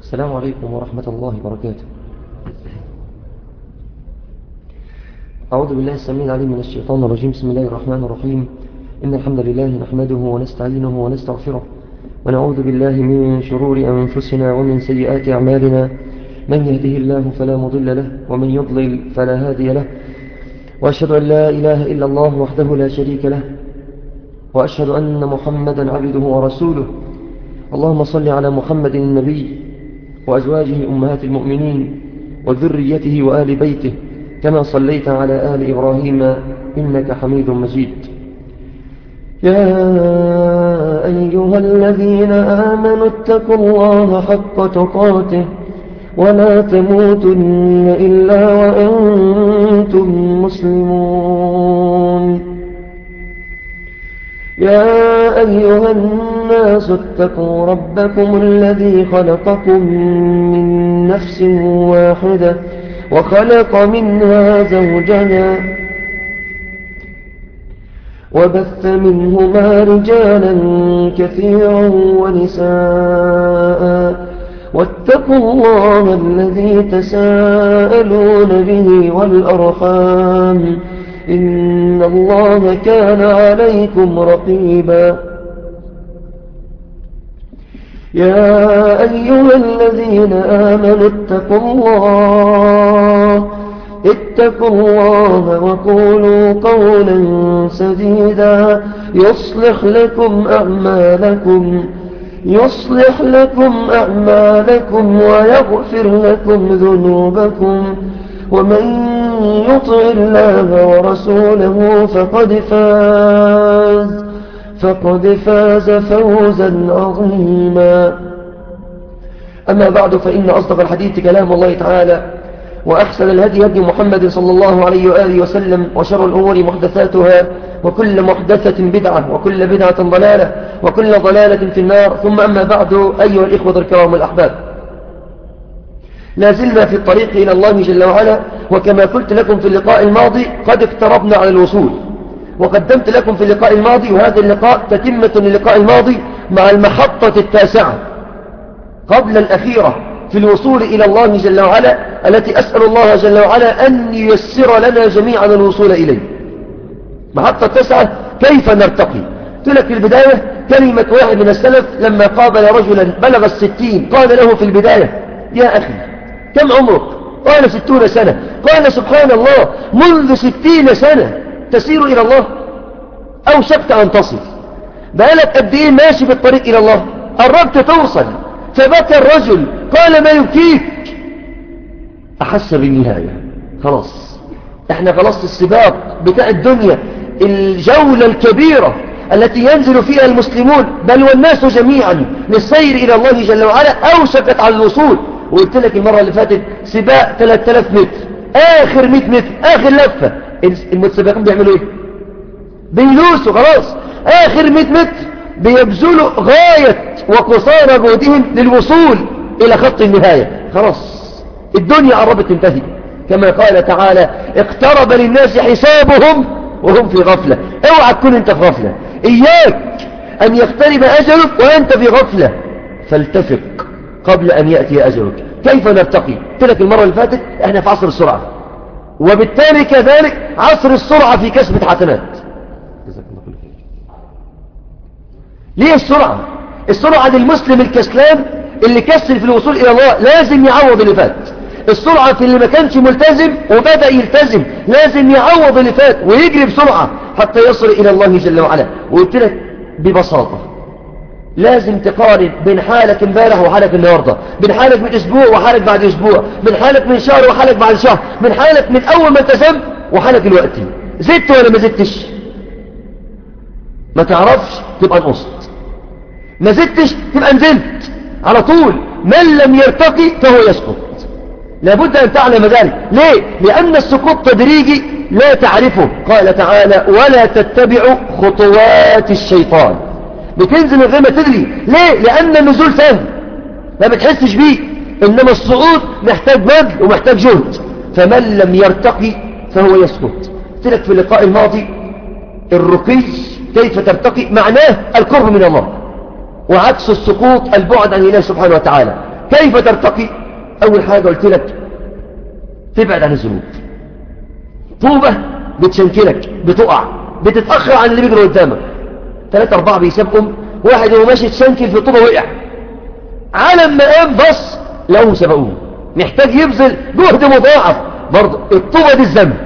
السلام عليكم ورحمة الله وبركاته أعوذ بالله السميع العليم من الشيطان الرجيم بسم الله الرحمن الرحيم إن الحمد لله نحمده ونستعينه ونستغفره ونعوذ بالله من شرور أنفسنا ومن سيئات أعمالنا من يهده الله فلا مضل له ومن يضلل فلا هادي له وأشهد أن لا إله إلا الله وحده لا شريك له وأشهد أن محمدا عبده ورسوله اللهم صل على محمد النبي وأزواجه أمهات المؤمنين وذريته وآل بيته كما صليت على آل إبراهيم إنك حميد مجيد يا أيها الذين آمنوا اتقوا الله حق تقاته ولا تموتن إلا وأنتم مسلمون يا أيها الناس اتقوا ربكم الذي خلقكم من نفس واحدة وخلق منها زوجها وبث منهما رجالا كثيرا ونساء واتقوا الله الذي تساءلون به والأرحام إن الله كان عليكم رقيبا يا أيها الذين آمنوا اتقوا الله اتقوا الله وقولوا قولا سديدا يصلح لكم أعمالكم يصلح لكم أعمالكم ويغفر لكم ذنوبكم ومن يطع الله ورسوله فقد فاز فقد فاز فوزا عظيما أما بعد فإن أصدق الحديث كلام الله تعالى وأحسن الهدي هدي محمد صلى الله عليه وآله وسلم وشر الأمور محدثاتها وكل محدثة بدعة وكل بدعة ضلالة وكل ضلالة في النار ثم أما بعد أيها الإخوة الكرام والأحباب لا زلنا في الطريق إلى الله جل وعلا وكما قلت لكم في اللقاء الماضي قد اقتربنا على الوصول وقدمت لكم في اللقاء الماضي وهذا اللقاء تتمة للقاء الماضي مع المحطة التاسعة قبل الأخيرة في الوصول إلى الله جل وعلا التي أسأل الله جل وعلا أن ييسر لنا جميعا الوصول إليه محطة التاسعة كيف نرتقي قلت لك في البداية كلمة واحد من السلف لما قابل رجلا بلغ الستين قال له في البداية يا أخي كم عمرك قال ستون سنة قال سبحان الله منذ ستين سنة تسير إلى الله أو شكت أن تصل بقالك قد إيه ماشي بالطريق إلى الله قربت توصل فبكى الرجل قال ما يبكيك أحس بالنهاية خلاص احنا خلاص السباق بتاع الدنيا الجولة الكبيرة التي ينزل فيها المسلمون بل والناس جميعا للسير إلى الله جل وعلا أوشكت على الوصول وقلت لك المرة اللي فاتت سباق 3000 متر آخر 100 متر آخر لفة المتسابقين بيعملوا ايه بيلوسوا خلاص آخر 100 متر بيبذلوا غاية وقصارى جهدهم للوصول إلى خط النهاية خلاص الدنيا قربت تنتهي كما قال تعالى اقترب للناس حسابهم وهم في غفلة اوعى تكون انت في غفلة اياك ان يقترب اجلك وانت في غفلة فالتفق قبل ان يأتي اجلك كيف نرتقي قلت لك المرة اللي فاتت احنا في عصر السرعة وبالتالي كذلك عصر السرعة في كسبة حسنات ليه السرعة السرعة للمسلم الكسلان اللي كسل في الوصول الى الله لازم يعوض اللي فات السرعة في اللي ما كانش ملتزم وبدأ يلتزم لازم يعوض اللي فات ويجري بسرعة حتى يصل إلى الله جل وعلا وقلت لك ببساطة لازم تقارن بين حالك امبارح وحالك النهاردة بين حالك من اسبوع وحالك بعد اسبوع من حالك من شهر وحالك بعد شهر من حالك من اول ما التزمت وحالك دلوقتي زدت ولا ما زدتش ما تعرفش تبقى نقصت ما زدتش تبقى نزلت على طول من لم يرتقي فهو يسقط لابد أن تعلم ذلك ليه؟ لأن السقوط تدريجي لا تعرفه قال تعالى ولا تتبعوا خطوات الشيطان بتنزل من غير ما تدري ليه؟ لأن النزول سهل ما بتحسش بيه إنما الصعود محتاج بذل ومحتاج جهد فمن لم يرتقي فهو يسقط قلت لك في اللقاء الماضي الرقي كيف ترتقي معناه القرب من الله وعكس السقوط البعد عن الله سبحانه وتعالى كيف ترتقي أول حاجة قلت لك تبعد عن الذنوب طوبة بتشنكلك بتقع بتتأخر عن اللي بيجري قدامك ثلاثة أربعة بيسابقهم واحد هو ماشي تشنكل في طوبة وقع على ما قام بص لو سبقوه محتاج يبذل جهد مضاعف برضه الطوبة دي الذنب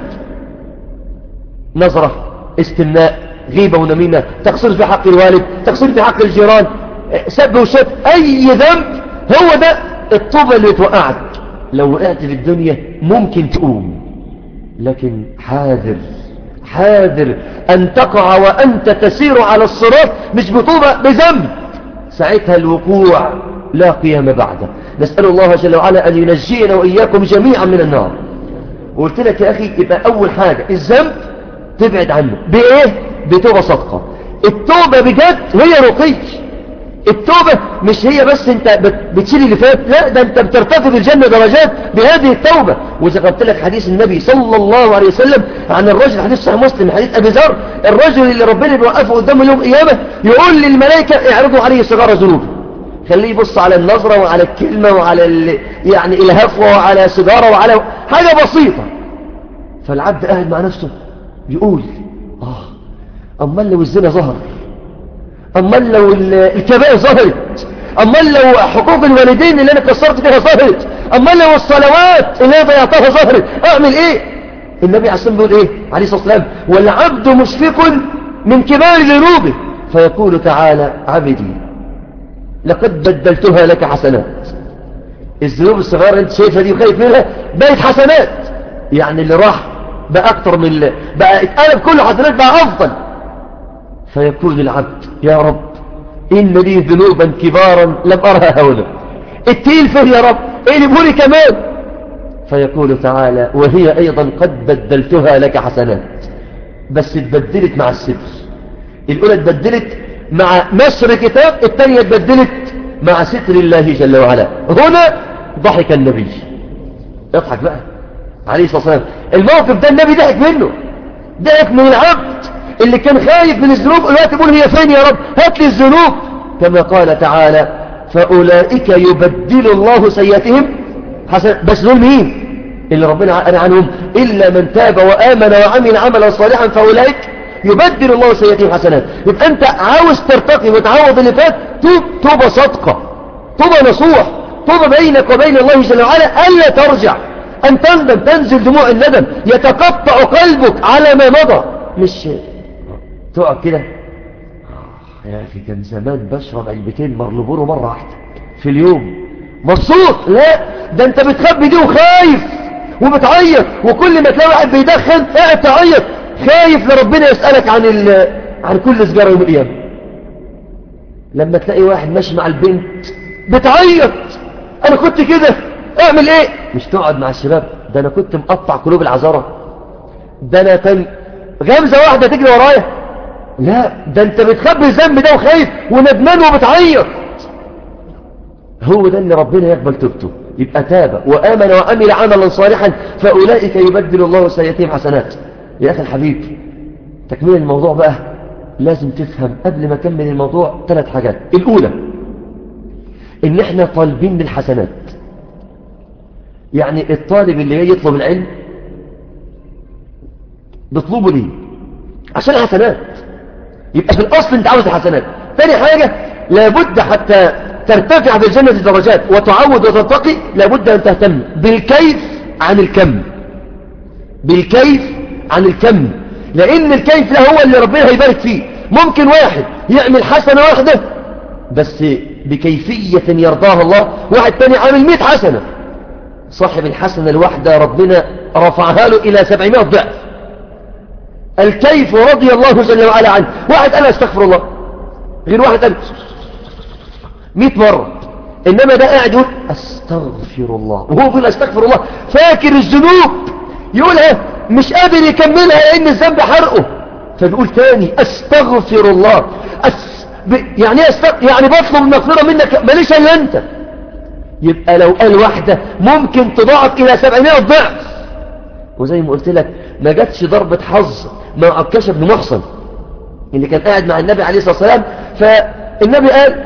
نظرة استمناء غيبة ونميمة تقصير في حق الوالد تقصير في حق الجيران سب وشب أي ذنب هو ده الطوبة اللي توقعك لو وقعت في الدنيا ممكن تقوم لكن حاذر حاذر أن تقع وأنت تسير على الصراط مش بطوبة بذنب ساعتها الوقوع لا قيام بعده نسأل الله جل وعلا أن ينجينا وإياكم جميعا من النار وقلت لك يا أخي يبقى أول حاجة الذنب تبعد عنه بإيه؟ بتوبة صدقة التوبة بجد هي رقي التوبة مش هي بس انت بتشيل اللي فات لا ده انت بترتقي في الجنة درجات بهذه التوبة وذكرت لك حديث النبي صلى الله عليه وسلم عن الرجل حديث صحيح مسلم حديث ابي ذر الرجل اللي ربنا بيوقفه قدامه يوم قيامة يقول للملائكة اعرضوا عليه صغار ذنوبه خليه يبص على النظرة وعلى الكلمة وعلى ال... يعني الهفوة وعلى سيجارة وعلى حاجة بسيطة فالعبد قاعد مع نفسه يقول اه امال لو الزنا ظهر امال لو الكبائر ظهرت امال لو حقوق الوالدين اللي انا كسرت فيها ظهرت امال لو الصلوات اللي انا ضيعتها ظهرت اعمل ايه النبي عليه الصلاه بيقول ايه عليه الصلاه والسلام والعبد مشفق من كبار ذنوبه فيقول تعالى عبدي لقد بدلتها لك حسنات الذنوب الصغيره اللي انت شايفها دي وخايف منها بقت حسنات يعني اللي راح بقى اكتر من اللي بقى اتقلب كل حسنات بقى افضل فيقول العبد يا رب إن لي ذنوبا كبارا لم أرها هولا التيل فيه يا رب اقلبه كمان فيقول تعالى وهي أيضا قد بدلتها لك حسنات بس اتبدلت مع الستر الأولى اتبدلت مع نشر كتاب الثانية اتبدلت مع ستر الله جل وعلا هنا ضحك النبي اضحك بقى عليه الصلاة والسلام الموقف ده النبي ضحك منه ضحك من العبد اللي كان خايف من الذنوب الوقت يقول هي فين يا رب هات لي الذنوب كما قال تعالى فأولئك يبدل الله سيئاتهم حسن بس دول مين اللي ربنا قال عنهم إلا من تاب وآمن وعمل عملا صالحا فأولئك يبدل الله سيئاتهم حسنات يبقى أنت عاوز ترتقي وتعوض اللي فات توب توبة صدقة توبة نصوح توبة بينك وبين الله جل وعلا ألا ترجع أن تندم تنزل دموع الندم يتقطع قلبك على ما مضى مش تقعد كده يا أخي كان زمان بشرب علبتين مرلبورو مرة واحدة في اليوم مبسوط لا ده انت بتخبي دي وخايف وبتعيط وكل ما تلاقي واحد بيدخن قاعد تعيط خايف لربنا يسألك عن ال... عن كل سجارة يوم القيامة لما تلاقي واحد ماشي مع البنت بتعيط انا كنت كده اعمل ايه مش تقعد مع الشباب ده انا كنت مقطع قلوب العذارة ده انا كان غمزة واحدة تجري ورايا لا ده انت بتخبي الذنب ده وخايف وندمان وبتعيط هو ده اللي ربنا يقبل توبته يبقى تاب وآمن وعمل عملا صالحا فأولئك يبدل الله سيئاتهم حسنات يا أخي الحبيب تكميل الموضوع بقى لازم تفهم قبل ما أكمل الموضوع ثلاث حاجات الأولى إن إحنا طالبين بالحسنات يعني الطالب اللي جاي يطلب العلم بيطلبه ليه عشان حسنات يبقى في الأصل أنت عاوز حسنات ثاني حاجة لابد حتى ترتفع في الجنة الدرجات وتعود وترتقي لابد أن تهتم بالكيف عن الكم بالكيف عن الكم لأن الكيف ده هو اللي ربنا هيبارك فيه ممكن واحد يعمل حسنة واحدة بس بكيفية يرضاها الله واحد تاني عامل 100 حسنة صاحب الحسنة الواحدة ربنا رفعها له إلى 700 ضعف الكيف رضي الله جل وعلا عنه واحد قال استغفر الله غير واحد قال 100 مرة إنما ده قاعد يقول أستغفر الله وهو يقول أستغفر الله فاكر الذنوب يقولها مش قادر يكملها لأن الذنب حرقه فبيقول تاني أستغفر الله أس... ب... يعني ايه أستغ... يعني بطلب المغفرة منك ماليش إلا أنت يبقى لو قال واحدة ممكن تضاعف إلى 700 ضعف وزي ما قلت لك ما جاتش ضربة حظ مع عكاشة بن محصن اللي كان قاعد مع النبي عليه الصلاة والسلام فالنبي قال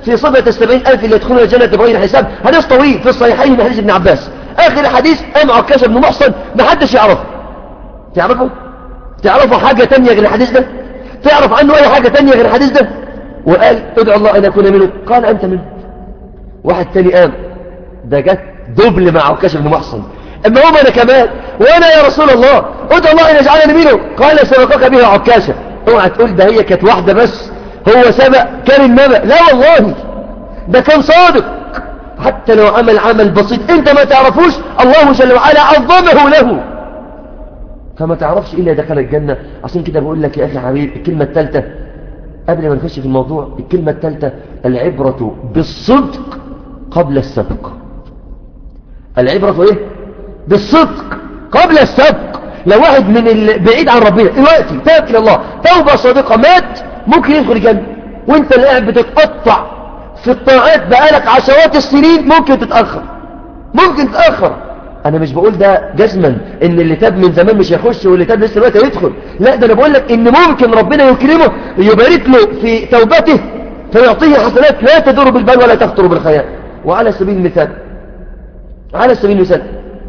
في صفة السبعين ألف اللي يدخلون الجنة بغير حساب حديث طويل في الصحيحين من حديث ابن عباس آخر حديث قام عكاشة بن محصن ما حدش يعرفه تعرفه تعرفوا حاجة تانية غير الحديث ده تعرف عنه أي حاجة تانية غير الحديث ده وقال ادعو الله أن أكون منه قال أنت منه واحد تاني قام ده جت دبل مع عكاشة بن محصن اما هم انا كمان وانا يا رسول الله ادعو الله ان يجعلني منه قال سبقك بها عكاشة اوعى تقول ده هي كانت واحدة بس هو سبق كان النبأ لا والله ده كان صادق حتى لو عمل عمل بسيط انت ما تعرفوش الله جل وعلا عظمه له فما تعرفش الا دخل الجنة عشان كده بقول لك يا اخي حبيب الكلمة الثالثة قبل ما نخش في الموضوع الكلمة الثالثة العبرة بالصدق قبل السبق العبرة ايه بالصدق قبل السبق لو واحد من ال... بعيد عن ربنا دلوقتي تاب الى الله توبة صادقة مات ممكن يدخل الجنة وانت اللي قاعد بتتقطع في الطاعات بقالك عشرات السنين ممكن تتأخر ممكن تتأخر انا مش بقول ده جزما ان اللي تاب من زمان مش هيخش واللي تاب لسه دلوقتي هيدخل لا ده انا بقول لك ان ممكن ربنا يكرمه يبارك له في توبته فيعطيه حسنات لا تدور بالبال ولا تخطر بالخيال وعلى سبيل المثال على سبيل المثال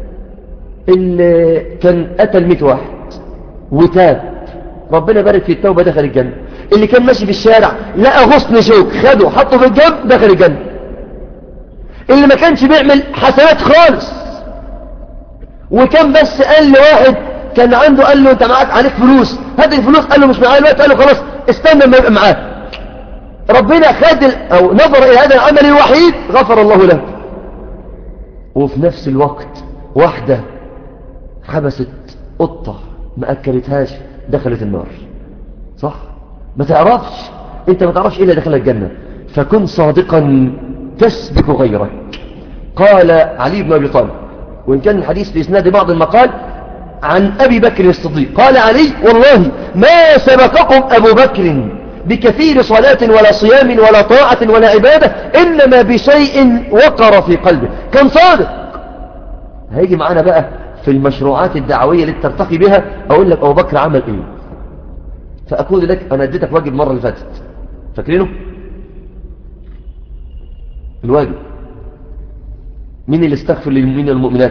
اللي كان قتل 100 واحد وتاب ربنا بارك في التوبة دخل الجنة اللي كان ماشي في الشارع لقى غصن شوك خده حطه في الجنب دخل الجنة اللي ما كانش بيعمل حسنات خالص وكان بس قال لواحد كان عنده قال له انت معاك عليك فلوس هات الفلوس قال له مش معايا الوقت قال له خلاص استنى ما يبقى معاك ربنا خد او نظر الى هذا العمل الوحيد غفر الله له وفي نفس الوقت واحدة حبست قطة ما أكلتهاش دخلت النار صح ما تعرفش انت ما تعرفش إلا دخل الجنة فكن صادقا تسبق غيرك قال علي بن أبي طالب وإن كان الحديث في إسناد بعض المقال عن أبي بكر الصديق قال علي والله ما سبقكم أبو بكر بكثير صلاة ولا صيام ولا طاعة ولا عبادة إنما بشيء وقر في قلبه كان صادق هيجي معانا بقى في المشروعات الدعوية اللي ترتقي بها أقول لك أبو بكر عمل إيه فأقول لك أنا اديتك واجب المرة اللي فاتت فاكرينه الواجب مين اللي استغفر للمؤمنين والمؤمنات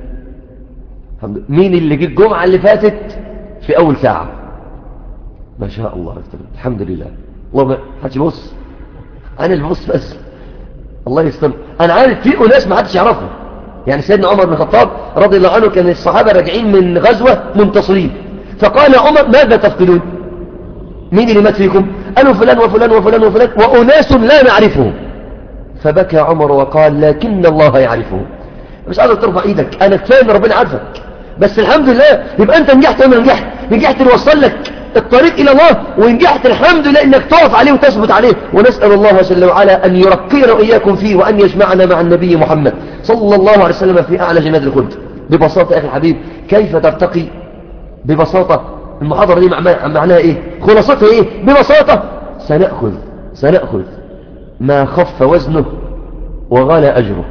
مين اللي جه الجمعة اللي فاتت في أول ساعة ما شاء الله الحمد لله الله ما حدش يبص أنا اللي ببص بس الله يستر أنا عارف في أناس ما حدش يعرفهم يعني سيدنا عمر بن الخطاب رضي الله عنه كان الصحابة راجعين من غزوة منتصرين فقال عمر ماذا تفقدون مين اللي مات فيكم قالوا فلان وفلان وفلان وفلان وأناس لا نعرفهم فبكى عمر وقال لكن الله يعرفه مش قادر ترفع ايدك انا كفايه ان ربنا عارفك بس الحمد لله يبقى انت نجحت ولا نجحت نجحت نوصل لك الطريق الى الله ونجحت الحمد لله انك تقف عليه وتثبت عليه ونسال الله جل وعلا ان يرقينا واياكم فيه وان يجمعنا مع النبي محمد صلى الله عليه وسلم في اعلى جنات الخلد ببساطه اخي الحبيب كيف ترتقي ببساطه المحاضره دي معناها ايه خلاصتها ايه ببساطه سناخذ سناخذ ما خف وزنه وغلى أجره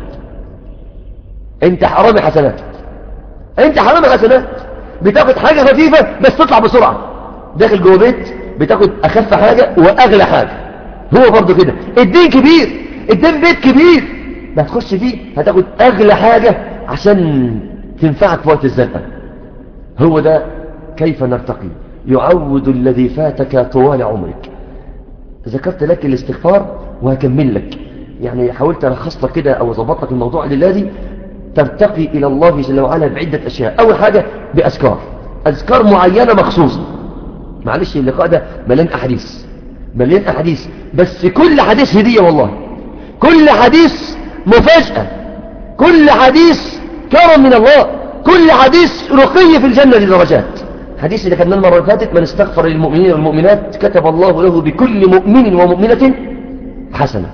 انت حرامي حسنات انت حرامي حسنات بتاخد حاجة خفيفة بس تطلع بسرعة داخل جوه بيت بتاخد أخف حاجة وأغلى حاجة هو برضو كده الدين كبير الدين بيت كبير ما تخش فيه هتاخد أغلى حاجة عشان تنفعك في وقت الزنقة هو ده كيف نرتقي يعود الذي فاتك طوال عمرك ذكرت لك الاستغفار وهكمل لك يعني حاولت ألخص لك كده أو أظبط لك الموضوع الذي ترتقي إلى الله جل وعلا بعدة أشياء أول حاجة بأذكار أذكار معينة مخصوصة معلش اللقاء ده مليان أحاديث مليان أحاديث بس كل حديث هدية والله كل حديث مفاجأة كل حديث كرم من الله كل حديث رقي في الجنة لدرجات حديث اللي كنا المرة اللي فاتت من استغفر للمؤمنين والمؤمنات كتب الله له بكل مؤمن ومؤمنة حسنة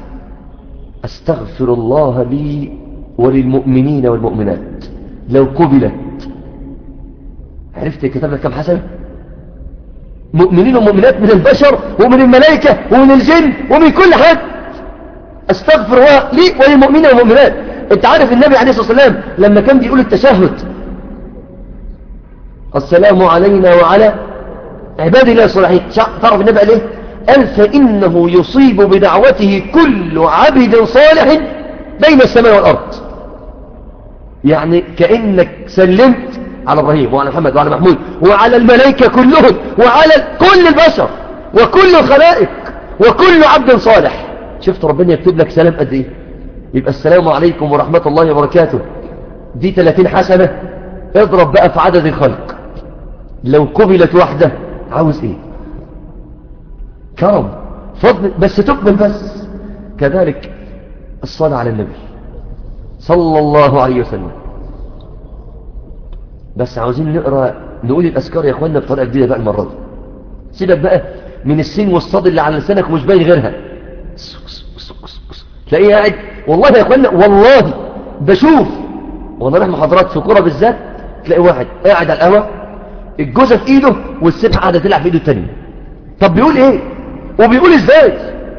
أستغفر الله لي وللمؤمنين والمؤمنات لو قبلت عرفت كتب لك كم حسنة مؤمنين ومؤمنات من البشر ومن الملائكة ومن الجن ومن كل حد استغفر الله لي وللمؤمنين والمؤمنات انت عارف النبي عليه الصلاة والسلام لما كان بيقول التشهد السلام علينا وعلى عباد الله الصالحين تعرف النبي قال ايه قال فإنه يصيب بدعوته كل عبد صالح بين السماء والأرض يعني كأنك سلمت على إبراهيم وعلى محمد وعلى محمود وعلى الملائكة كلهم وعلى كل البشر وكل الخلائق وكل عبد صالح شفت ربنا يكتب لك سلام قد ايه يبقى السلام عليكم ورحمة الله وبركاته دي 30 حسنة اضرب بقى في عدد الخلق لو قبلت واحدة عاوز ايه كرم فضل بس تقبل بس كذلك الصلاة على النبي صلى الله عليه وسلم بس عاوزين نقرأ نقول الأذكار يا أخوانا بطريقة جديدة بقى المرة دي سيبك بقى من السين والصاد اللي على لسانك مش باين غيرها تلاقيه قاعد والله يا أخوانا والله بشوف وانا رايح محاضرات في كوره بالذات تلاقي واحد قاعد على القهوة الجوزة في ايده والسبحة قاعدة تلعب في ايده التانية طب بيقول ايه وبيقول ازاي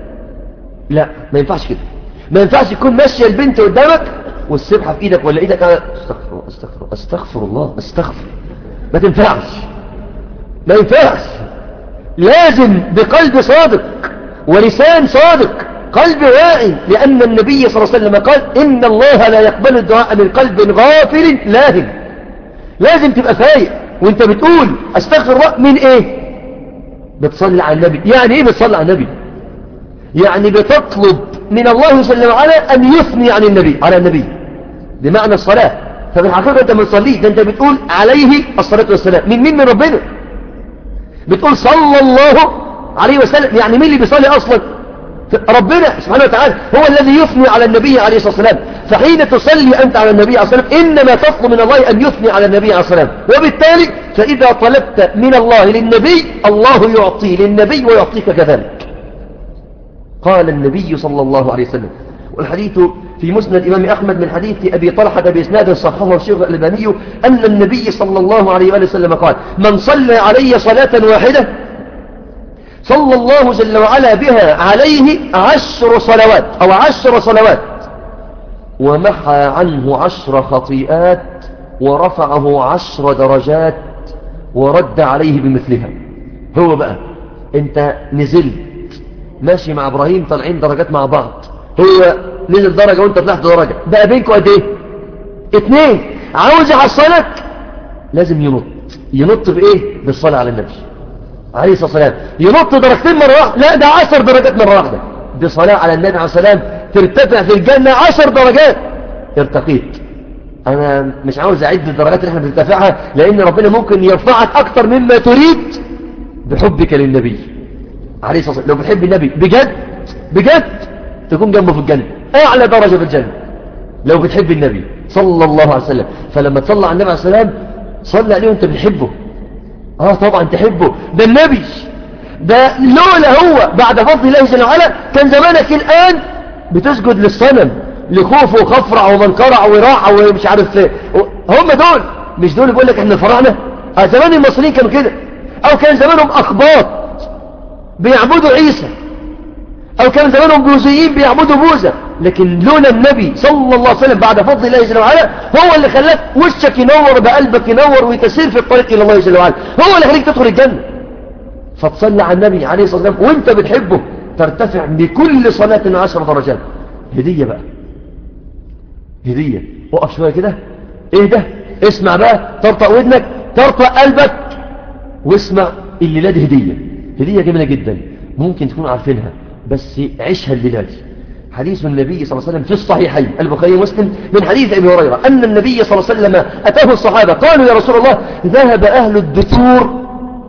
لا ما ينفعش كده ما ينفعش يكون ماشية البنت قدامك والسبحة في ايدك ولا ايدك على استغفر الله استغفر الله استغفر الله استغفر ما تنفعش ما ينفعش لازم بقلب صادق ولسان صادق قلب واعي لأن النبي صلى الله عليه وسلم قال إن الله لا يقبل الدعاء من قلب غافل لاهن لازم تبقى فايق وانت بتقول استغفر الله من ايه بتصلي على النبي يعني ايه بتصلي على النبي يعني بتطلب من الله جل وعلا أن يثني عن النبي على النبي بمعنى الصلاة ففي الحقيقة أنت ما تصليش ده أنت بتقول عليه الصلاة والسلام من مين من ربنا بتقول صلى الله عليه وسلم يعني مين اللي بيصلي أصلا ربنا سبحانه وتعالى هو الذي يثني على النبي عليه الصلاة والسلام فحين تصلي أنت على النبي عليه الصلاة والسلام إنما تطلب من الله أن يثني على النبي عليه الصلاة والسلام وبالتالي فإذا طلبت من الله للنبي الله يعطي للنبي ويعطيك كذلك قال النبي صلى الله عليه وسلم والحديث في مسند الإمام أحمد من حديث أبي طلحة بإسناد صححه الشيخ الألباني أن النبي صلى الله عليه وسلم قال من صلى علي صلاة واحدة صلى الله جل وعلا بها عليه عشر صلوات أو عشر صلوات ومحى عنه عشر خطيئات ورفعه عشر درجات ورد عليه بمثلها هو بقى انت نزلت ماشي مع ابراهيم طالعين درجات مع بعض هو نزل درجة وانت طلعت درجة بقى بينكم قد ايه اتنين عاوز يحصلك لازم ينط ينط بايه بالصلاة على النبي عليه الصلاة والسلام ينط درجتين مرة واحدة لا ده عشر درجات مرة واحدة بصلاة على النبي عليه الصلاة والسلام ترتفع في الجنة عشر درجات ارتقيت انا مش عاوز اعد الدرجات اللي احنا بنرتفعها لان ربنا ممكن يرفعك اكتر مما تريد بحبك للنبي عليه الصلاة والسلام لو بتحب النبي بجد بجد تكون جنبه في الجنة اعلى درجة في الجنة لو بتحب النبي صلى الله عليه وسلم فلما تصلى على النبي عليه السلام صلى عليه وانت بتحبه اه طبعا تحبه ده النبي ده لولا هو بعد فضل الله جل وعلا كان زمانك الآن بتسجد للصنم لخوف وخفرع ومنكرع وراع ومش عارف ايه هم دول مش دول بيقول لك احنا فرعنا اه زمان المصريين كانوا كده او كان زمانهم اخباط بيعبدوا عيسى او كان زمانهم بوذيين بيعبدوا بوذا لكن لولا النبي صلى الله عليه وسلم بعد فضل الله جل وعلا هو اللي خلاك وشك ينور بقلبك ينور وتسير في الطريق الى الله جل وعلا هو اللي خليك تدخل الجنه فتصلي على النبي عليه الصلاه والسلام وانت بتحبه ترتفع بكل صلاه عشر درجات هديه بقى هديه وقف شويه كده ايه ده اسمع بقى طرطق ودنك طرطق قلبك واسمع الليله دي هديه هديه جميله جدا ممكن تكونوا عارفينها بس عيشها الليله دي حديث النبي صلى الله عليه وسلم في الصحيحين البخاري ومسلم من حديث ابي هريره ان النبي صلى الله عليه وسلم اتاه الصحابه قالوا يا رسول الله ذهب اهل الدثور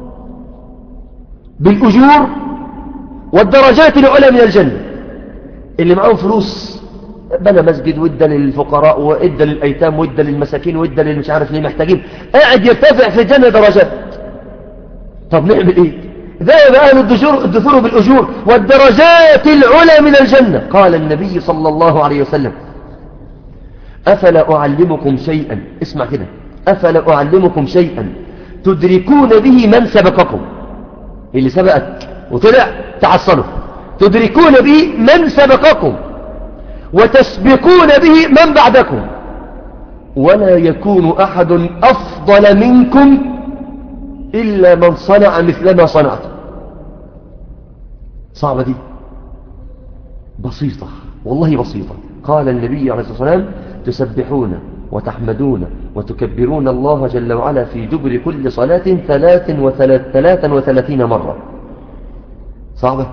بالاجور والدرجات العلى من الجنه اللي معاهم فلوس بنى مسجد وادى للفقراء وادى للايتام وادى للمساكين وادى للمش عارف ليه محتاجين قاعد يرتفع في الجنه درجات طب نعمل ايه ذهب أهل الدثور, الدثور بالأجور والدرجات العلى من الجنة قال النبي صلى الله عليه وسلم أفلا أعلمكم شيئا اسمع كده أفلا أعلمكم شيئا تدركون به من سبقكم اللي سبقك وطلع تعصله تدركون به من سبقكم وتسبقون به من بعدكم ولا يكون أحد أفضل منكم إلا من صنع مثل ما صنعتم صعبة دي بسيطة والله بسيطة قال النبي عليه الصلاة والسلام تسبحون وتحمدون وتكبرون الله جل وعلا في دبر كل صلاة ثلاث وثلاث ثلاثا وثلاثين مرة صعبة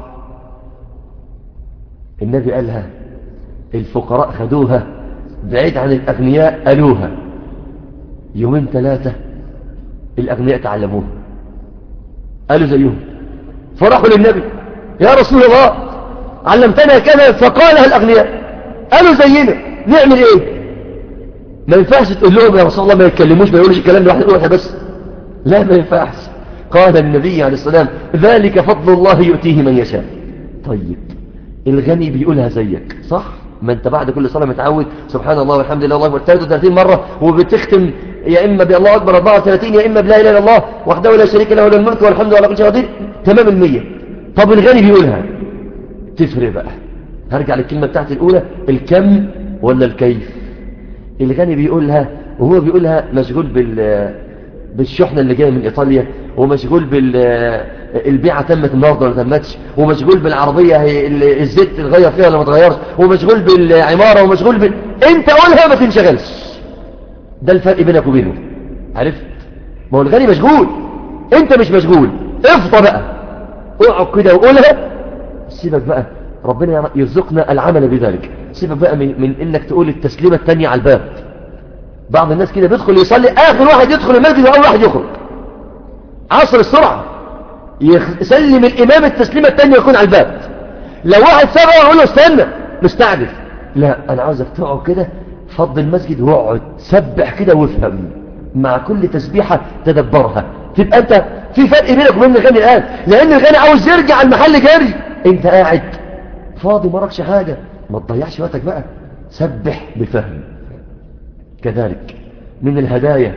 النبي قالها الفقراء خدوها بعيد عن الأغنياء قالوها يومين ثلاثة الأغنياء تعلموها قالوا زيهم فرحوا للنبي يا رسول الله علمتنا كذا فقالها الأغنياء قالوا زينا نعمل ايه ما ينفعش تقول لهم يا رسول الله ما يتكلموش ما يقولوش الكلام ده واحد يقول بس لا ما ينفعش قال النبي عليه السلام ذلك فضل الله يؤتيه من يشاء طيب الغني بيقولها زيك صح ما انت بعد كل صلاة متعود سبحان الله والحمد لله الله اكبر 33 مرة وبتختم يا اما بالله اكبر 34 يا اما بلا اله الا الله وحده لا شريك له له الملك والحمد لله كل شيء قدير تمام المية طب الغني بيقولها تفرق بقى هرجع للكلمة بتاعتي الاولى الكم ولا الكيف الغني بيقولها وهو بيقولها مشغول بال بالشحنة اللي جاية من إيطاليا ومشغول بالبيعة تمت النهارده ولا تمتش ومشغول بالعربية الزيت اتغير فيها ولا ما اتغيرش ومشغول بالعمارة ومشغول بال... انت قولها ما تنشغلش ده الفرق بينك وبينه عرفت ما هو الغني مشغول انت مش مشغول افضى بقى اقعد كده وقولها سيبك بقى ربنا يرزقنا العمل بذلك سيبك بقى من, من انك تقول التسليمة التانية على الباب بعض الناس كده بيدخل يصلي اخر واحد يدخل المسجد واول واحد يخرج عصر السرعة يسلم الامام التسليمة التانية يكون على الباب لو واحد سبقه يقول له استنى مستعجل لا انا عاوزك تقعد كده فض المسجد واقعد سبح كده وافهم مع كل تسبيحة تدبرها تبقى انت في فرق بينك وبين الغني الان لان الغني عاوز يرجع المحل جري انت قاعد فاضي مراكش حاجة ما تضيعش وقتك بقى سبح بفهم كذلك من الهدايا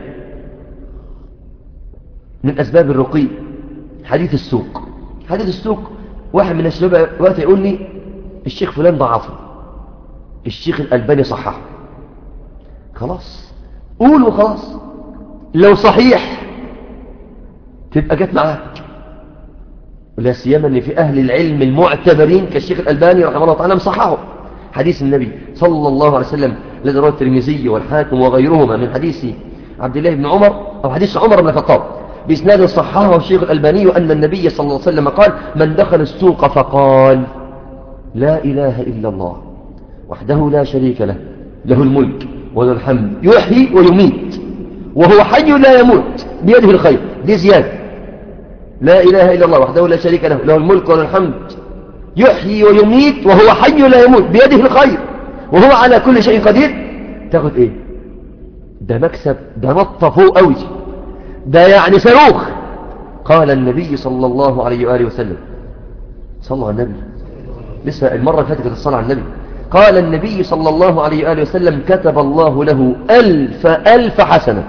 من أسباب الرقي حديث السوق حديث السوق واحد من الشباب وقت يقول لي الشيخ فلان ضعفه الشيخ الألباني صححه خلاص قول وخلاص لو صحيح تبقى جت معاك ولا سيما ان في اهل العلم المعتبرين كالشيخ الالباني رحمه الله تعالى مصححه حديث النبي صلى الله عليه وسلم الذي رواه الترمذي والحاكم وغيرهما من حديث عبد الله بن عمر او حديث عمر بن الخطاب باسناد صححه الشيخ الالباني ان النبي صلى الله عليه وسلم قال من دخل السوق فقال لا اله الا الله وحده لا شريك له له الملك وله الحمد يحيي ويميت وهو حي لا يموت بيده الخير دي زياده لا إله إلا الله وحده لا شريك له له الملك وله الحمد يحيي ويميت وهو حي لا يموت بيده الخير وهو على كل شيء قدير تاخد ايه ده مكسب ده نطة فوق قوي ده يعني صاروخ قال النبي صلى الله عليه وآله وسلم صلى على النبي لسه المرة اللي فاتت الصلاة على النبي قال النبي صلى الله عليه وآله وسلم كتب الله له ألف ألف حسنة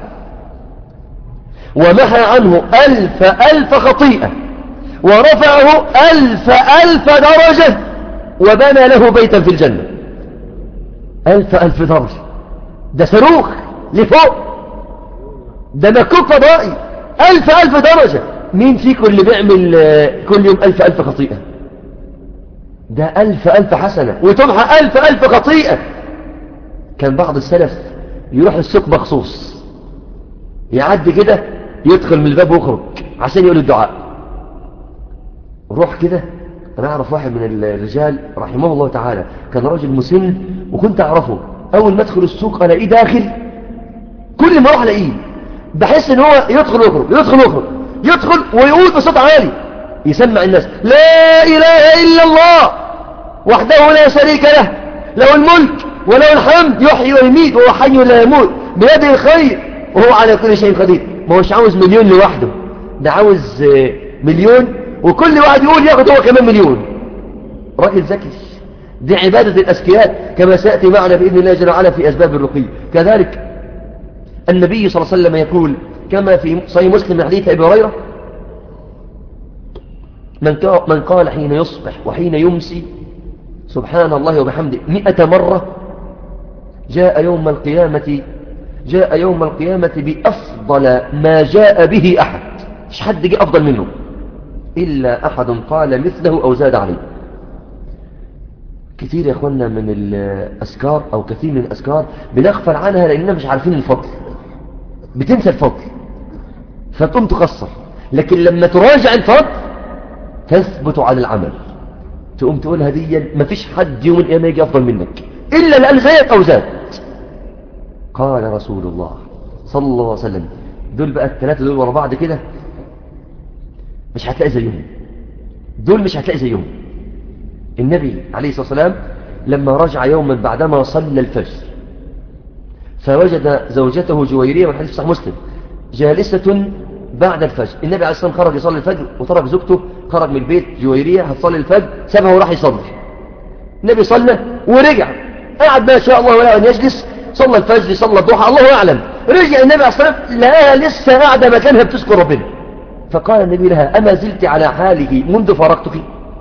ومحى عنه ألف ألف خطيئة ورفعه ألف ألف درجة وبنى له بيتا في الجنة ألف ألف درجة ده صاروخ لفوق ده مكوك فضائي ألف ألف درجة مين فيكم اللي بيعمل كل يوم ألف ألف خطيئة ده ألف ألف حسنة وتمحى ألف ألف خطيئة كان بعض السلف يروح السوق مخصوص يعدي كده يدخل من الباب ويخرج عشان يقول الدعاء روح كده انا اعرف واحد من الرجال رحمه الله تعالى كان راجل مسن وكنت اعرفه اول ما ادخل السوق الاقيه داخل كل ما اروح الاقيه بحس ان هو يدخل ويخرج يدخل ويخرج يدخل ويقول بصوت عالي يسمع الناس لا اله الا الله وحده لا شريك له له الملك وله الحمد يحيي ويميت وهو حي لا يموت بيده الخير وهو على كل شيء قدير ما هوش عاوز مليون لوحده ده عاوز مليون وكل واحد يقول ياخد هو كمان مليون راجل ذكي دي عبادة الأذكياء كما سيأتي معنا بإذن الله جل وعلا في أسباب الرقي كذلك النبي صلى الله عليه وسلم يقول كما في صحيح مسلم من حديث أبي هريرة من من قال حين يصبح وحين يمسي سبحان الله وبحمده مئة مرة جاء يوم القيامة جاء يوم القيامة بأفضل ما جاء به أحد مش حد جاء أفضل منه إلا أحد قال مثله أو زاد عليه كثير يا أخوانا من الأذكار أو كثير من الأذكار بنغفل عنها لأننا مش عارفين الفضل بتنسى الفضل فتقوم تقصر لكن لما تراجع الفضل تثبت على العمل تقوم تقول هديا ما فيش حد يوم القيامة يجي أفضل منك إلا لأن زيك أو زاد قال رسول الله صلى الله عليه وسلم دول بقى الثلاثة دول ورا بعض كده مش هتلاقي زيهم دول مش هتلاقي زيهم النبي عليه الصلاة والسلام لما رجع يوما بعدما صلى الفجر فوجد زوجته جويرية من حديث صحيح مسلم جالسة بعد الفجر النبي عليه الصلاة والسلام خرج يصلي الفجر وترك زوجته خرج من البيت جويرية هتصلي الفجر سابها وراح يصلي النبي صلى ورجع قعد ما شاء الله ولا أن يجلس صلى الفجر صلى الضحى الله أعلم رجع النبي عليه الصلاة والسلام لقاها لسه قاعدة مكانها بتذكر ربنا فقال النبي لها أما زلت على حاله منذ فارقتك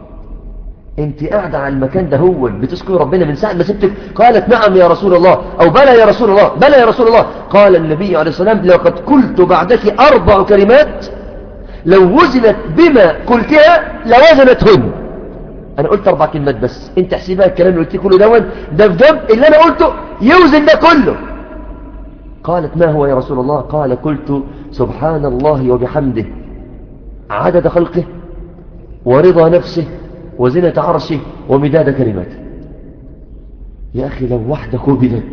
انت قاعدة على المكان ده هو بتذكر ربنا من ساعة ما سبتك قالت نعم يا رسول الله او بلى يا رسول الله بلى يا رسول الله قال النبي عليه الصلاة والسلام لقد قلت بعدك اربع كلمات لو وزنت بما قلتها لوزنتهن انا قلت اربع كلمات بس انت احسبها الكلام اللي قلت كله دون ده في جنب اللي انا قلته يوزن ده كله قالت ما هو يا رسول الله قال قلت سبحان الله وبحمده عدد خلقه ورضا نفسه وزنة عرشه ومداد كلماته يا أخي لو واحدة كوبلت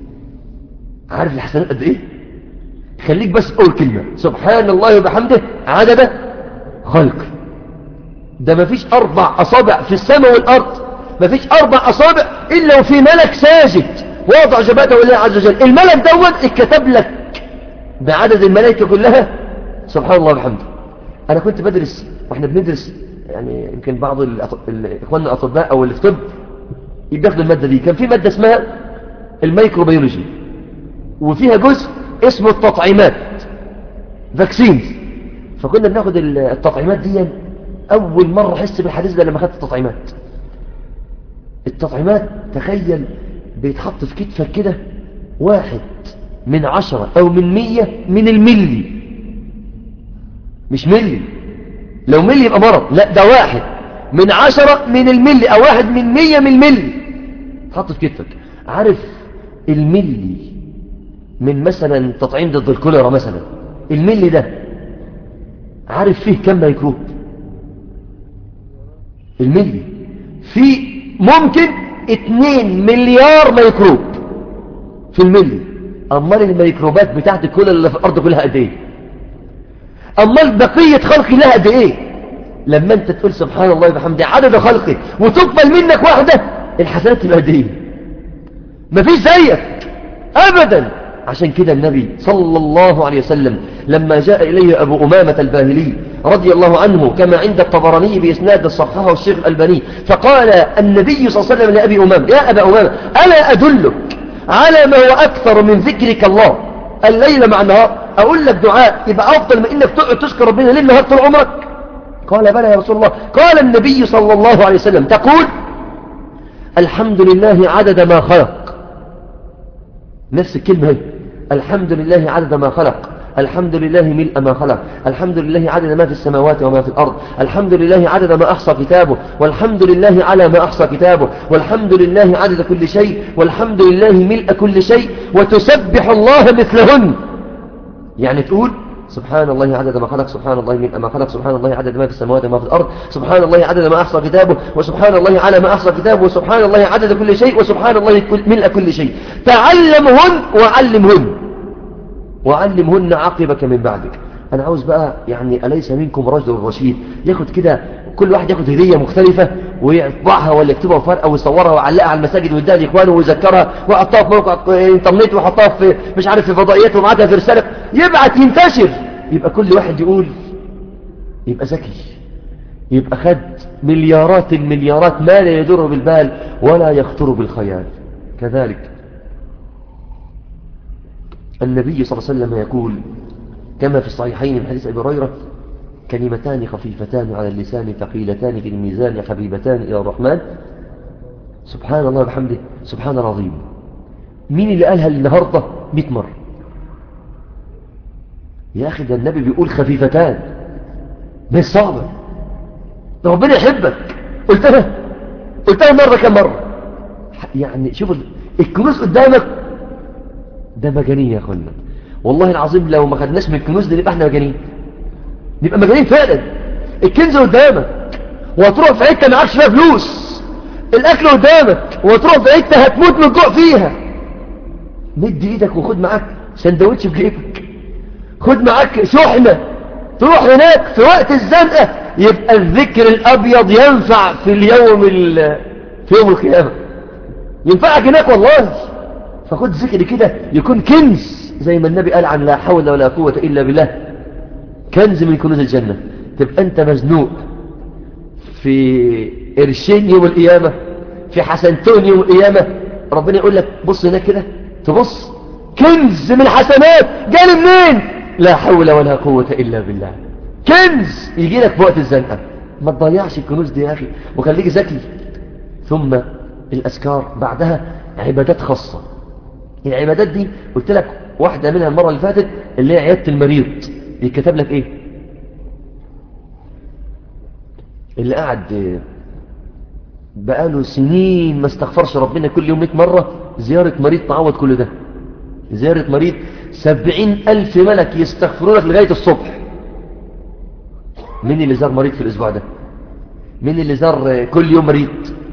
عارف الحسنات قد إيه خليك بس قول كلمة سبحان الله وبحمده عدد خلقه ده ما فيش أربع أصابع في السماء والأرض ما فيش أربع أصابع إلا وفي ملك ساجد واضع جبهته لله عز وجل الملك دوت اتكتب لك بعدد الملائكة كلها سبحان الله وبحمده أنا كنت بدرس وإحنا بندرس يعني يمكن بعض إخواننا الأطباء أو اللي في طب بياخدوا المادة دي كان في مادة اسمها الميكروبيولوجي وفيها جزء اسمه التطعيمات فاكسينز فكنا بناخد التطعيمات دي أول مرة أحس بالحديث ده لما خدت التطعيمات التطعيمات تخيل بيتحط في كتفك كده واحد من عشرة أو من مية من الملي مش ملي لو ملي يبقى مرض لا ده واحد من عشرة من الملي أو واحد من مية من الملي تحط في كتفك عارف الملي من مثلا تطعيم ضد الكوليرا مثلا الملي ده عارف فيه كم ميكروب الملي في ممكن 2 مليار ميكروب في الملي امال الميكروبات بتاعت الكل اللي في الارض كلها قد ايه امال بقيه خلقي لها قد ايه لما انت تقول سبحان الله وبحمده عدد خلقي وتقبل منك واحده الحسنات تبقى قد ايه مفيش زيك ابدا عشان كده النبي صلى الله عليه وسلم لما جاء إليه أبو أمامة الباهلي رضي الله عنه كما عند الطبراني بإسناد الصححه الشيخ الألباني فقال النبي صلى الله عليه وسلم لأبي أمامة يا أبا أمامة ألا أدلك على ما هو أكثر من ذكرك الله الليل مع النهار أقول لك دعاء يبقى أفضل من إنك تقعد تشكر ربنا ليل نهار طول عمرك قال بلى يا رسول الله قال النبي صلى الله عليه وسلم تقول الحمد لله عدد ما خلق نفس الكلمة هي الحمد لله عدد ما خلق الحمد لله ملء ما خلق الحمد لله عدد ما في السماوات وما في الأرض الحمد لله عدد ما أحصى كتابه والحمد لله على ما أحصى كتابه والحمد لله عدد كل شيء والحمد لله ملء كل شيء وتسبح الله مثلهن يعني تقول سبحان الله عدد ما خلق سبحان الله ملء ما خلق سبحان الله عدد ما في السماوات وما في الأرض سبحان الله عدد ما أحصى كتابه وسبحان الله على ما أحصى كتابه وسبحان الله عدد كل شيء وسبحان الله ملء كل شيء تعلمهن وعلمهن وعلمهن عقبك من بعدك أنا عاوز بقى يعني أليس منكم رجل رشيد ياخد كده كل واحد ياخد هدية مختلفة ويطبعها ولا يكتبها في ورقة ويصورها ويعلقها على المساجد ويديها لإخوانه ويذكرها ويحطها في موقع انترنت ويحطها في مش عارف في فضائيات ومعادها في رسالة يبعت ينتشر يبقى كل واحد يقول يبقى ذكي يبقى خد مليارات المليارات ما لا يدر بالبال ولا يخطر بالخيال كذلك النبي صلى الله عليه وسلم يقول كما في الصحيحين من حديث أبي هريرة كلمتان خفيفتان على اللسان ثقيلتان في الميزان حبيبتان إلى الرحمن سبحان الله وبحمده سبحان العظيم مين اللي قالها النهاردة 100 مرة يا أخي ده النبي بيقول خفيفتان مش صعبة ربنا يحبك قلتها قلتها مرة كم مرة يعني شوف الكنوز قدامك ده مجانين يا اخوانا والله العظيم لو ما خدناش من الكنوز دي نبقى احنا مجانين نبقى مجانين فعلا الكنز قدامك وتروح في حته معكش فيها فلوس الاكل قدامك وتروح في حته هتموت من الجوع فيها مد ايدك وخد معاك سندوتش في جيبك خد معاك شحنه تروح هناك في وقت الزنقه يبقى الذكر الابيض ينفع في اليوم في يوم القيامه ينفعك هناك والله فخد ذكر كده يكون كنز زي ما النبي قال عن لا حول ولا قوه الا بالله كنز من كنوز الجنه تبقى انت مزنوق في قرشين يوم القيامة في حسنتون يوم القيامة ربنا يقول لك بص هناك كده تبص كنز من الحسنات جالي منين لا حول ولا قوة إلا بالله كنز يجي لك في وقت الزنقة ما تضيعش الكنوز دي يا أخي وخليك ذكي ثم الأذكار بعدها عبادات خاصة العبادات دي قلت لك واحدة منها المرة اللي فاتت اللي هي عيادة المريض يكتب لك ايه اللي قاعد بقاله سنين ما استغفرش ربنا كل يوم 100 مرة زيارة مريض تعوض كل ده زيارة مريض سبعين ألف ملك يستغفروا لك لغاية الصبح مين اللي زار مريض في الأسبوع ده مين اللي زار كل يوم مريض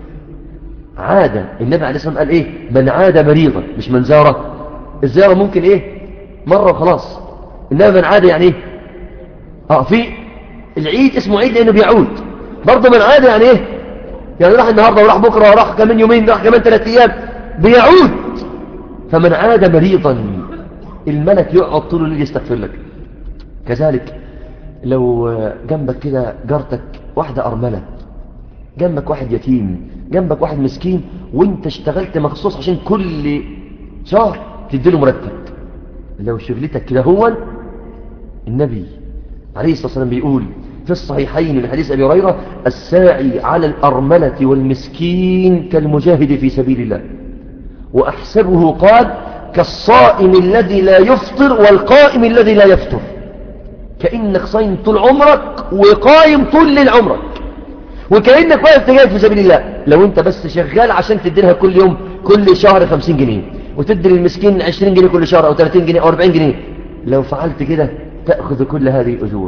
عادة النبي عليه الصلاة والسلام قال إيه من عاد مريضا مش من زاره الزيارة ممكن إيه مرة وخلاص إنما من عاد يعني إيه آه في العيد اسمه عيد لأنه بيعود برضه من عادة يعني ايه يعني راح النهاردة وراح بكرة وراح كمان يومين راح كمان ثلاث ايام بيعود فمن عاد مريضا الملك يقعد طول الليل يستغفر لك كذلك لو جنبك كده جارتك واحدة أرملة جنبك واحد يتيم جنبك واحد مسكين وانت اشتغلت مخصوص عشان كل شهر تديله مرتب لو شغلتك كده هو النبي عليه الصلاة والسلام بيقول في الصحيحين من حديث أبي هريرة الساعي على الأرملة والمسكين كالمجاهد في سبيل الله وأحسبه قال كالصائم الذي لا يفطر والقائم الذي لا يفطر كأنك صايم طول عمرك وقايم طول للعمرك وكأنك واقف تجاهد في سبيل الله لو انت بس شغال عشان تديلها كل يوم كل شهر 50 جنيه وتدي للمسكين 20 جنيه كل شهر او 30 جنيه او 40 جنيه لو فعلت كده تأخذ كل هذه الأجور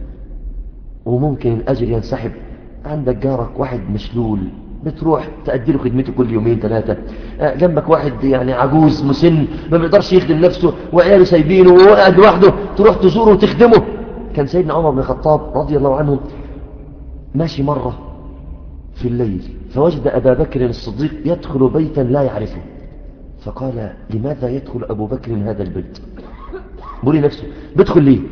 وممكن الأجر ينسحب عندك جارك واحد مشلول بتروح تأدي له خدمته كل يومين ثلاثة جنبك واحد يعني عجوز مسن ما بيقدرش يخدم نفسه وعياله سايبينه وهو قاعد لوحده تروح تزوره وتخدمه كان سيدنا عمر بن الخطاب رضي الله عنه ماشي مرة في الليل فوجد أبا بكر الصديق يدخل بيتا لا يعرفه فقال لماذا يدخل أبو بكر هذا البيت بولي نفسه بيدخل ليه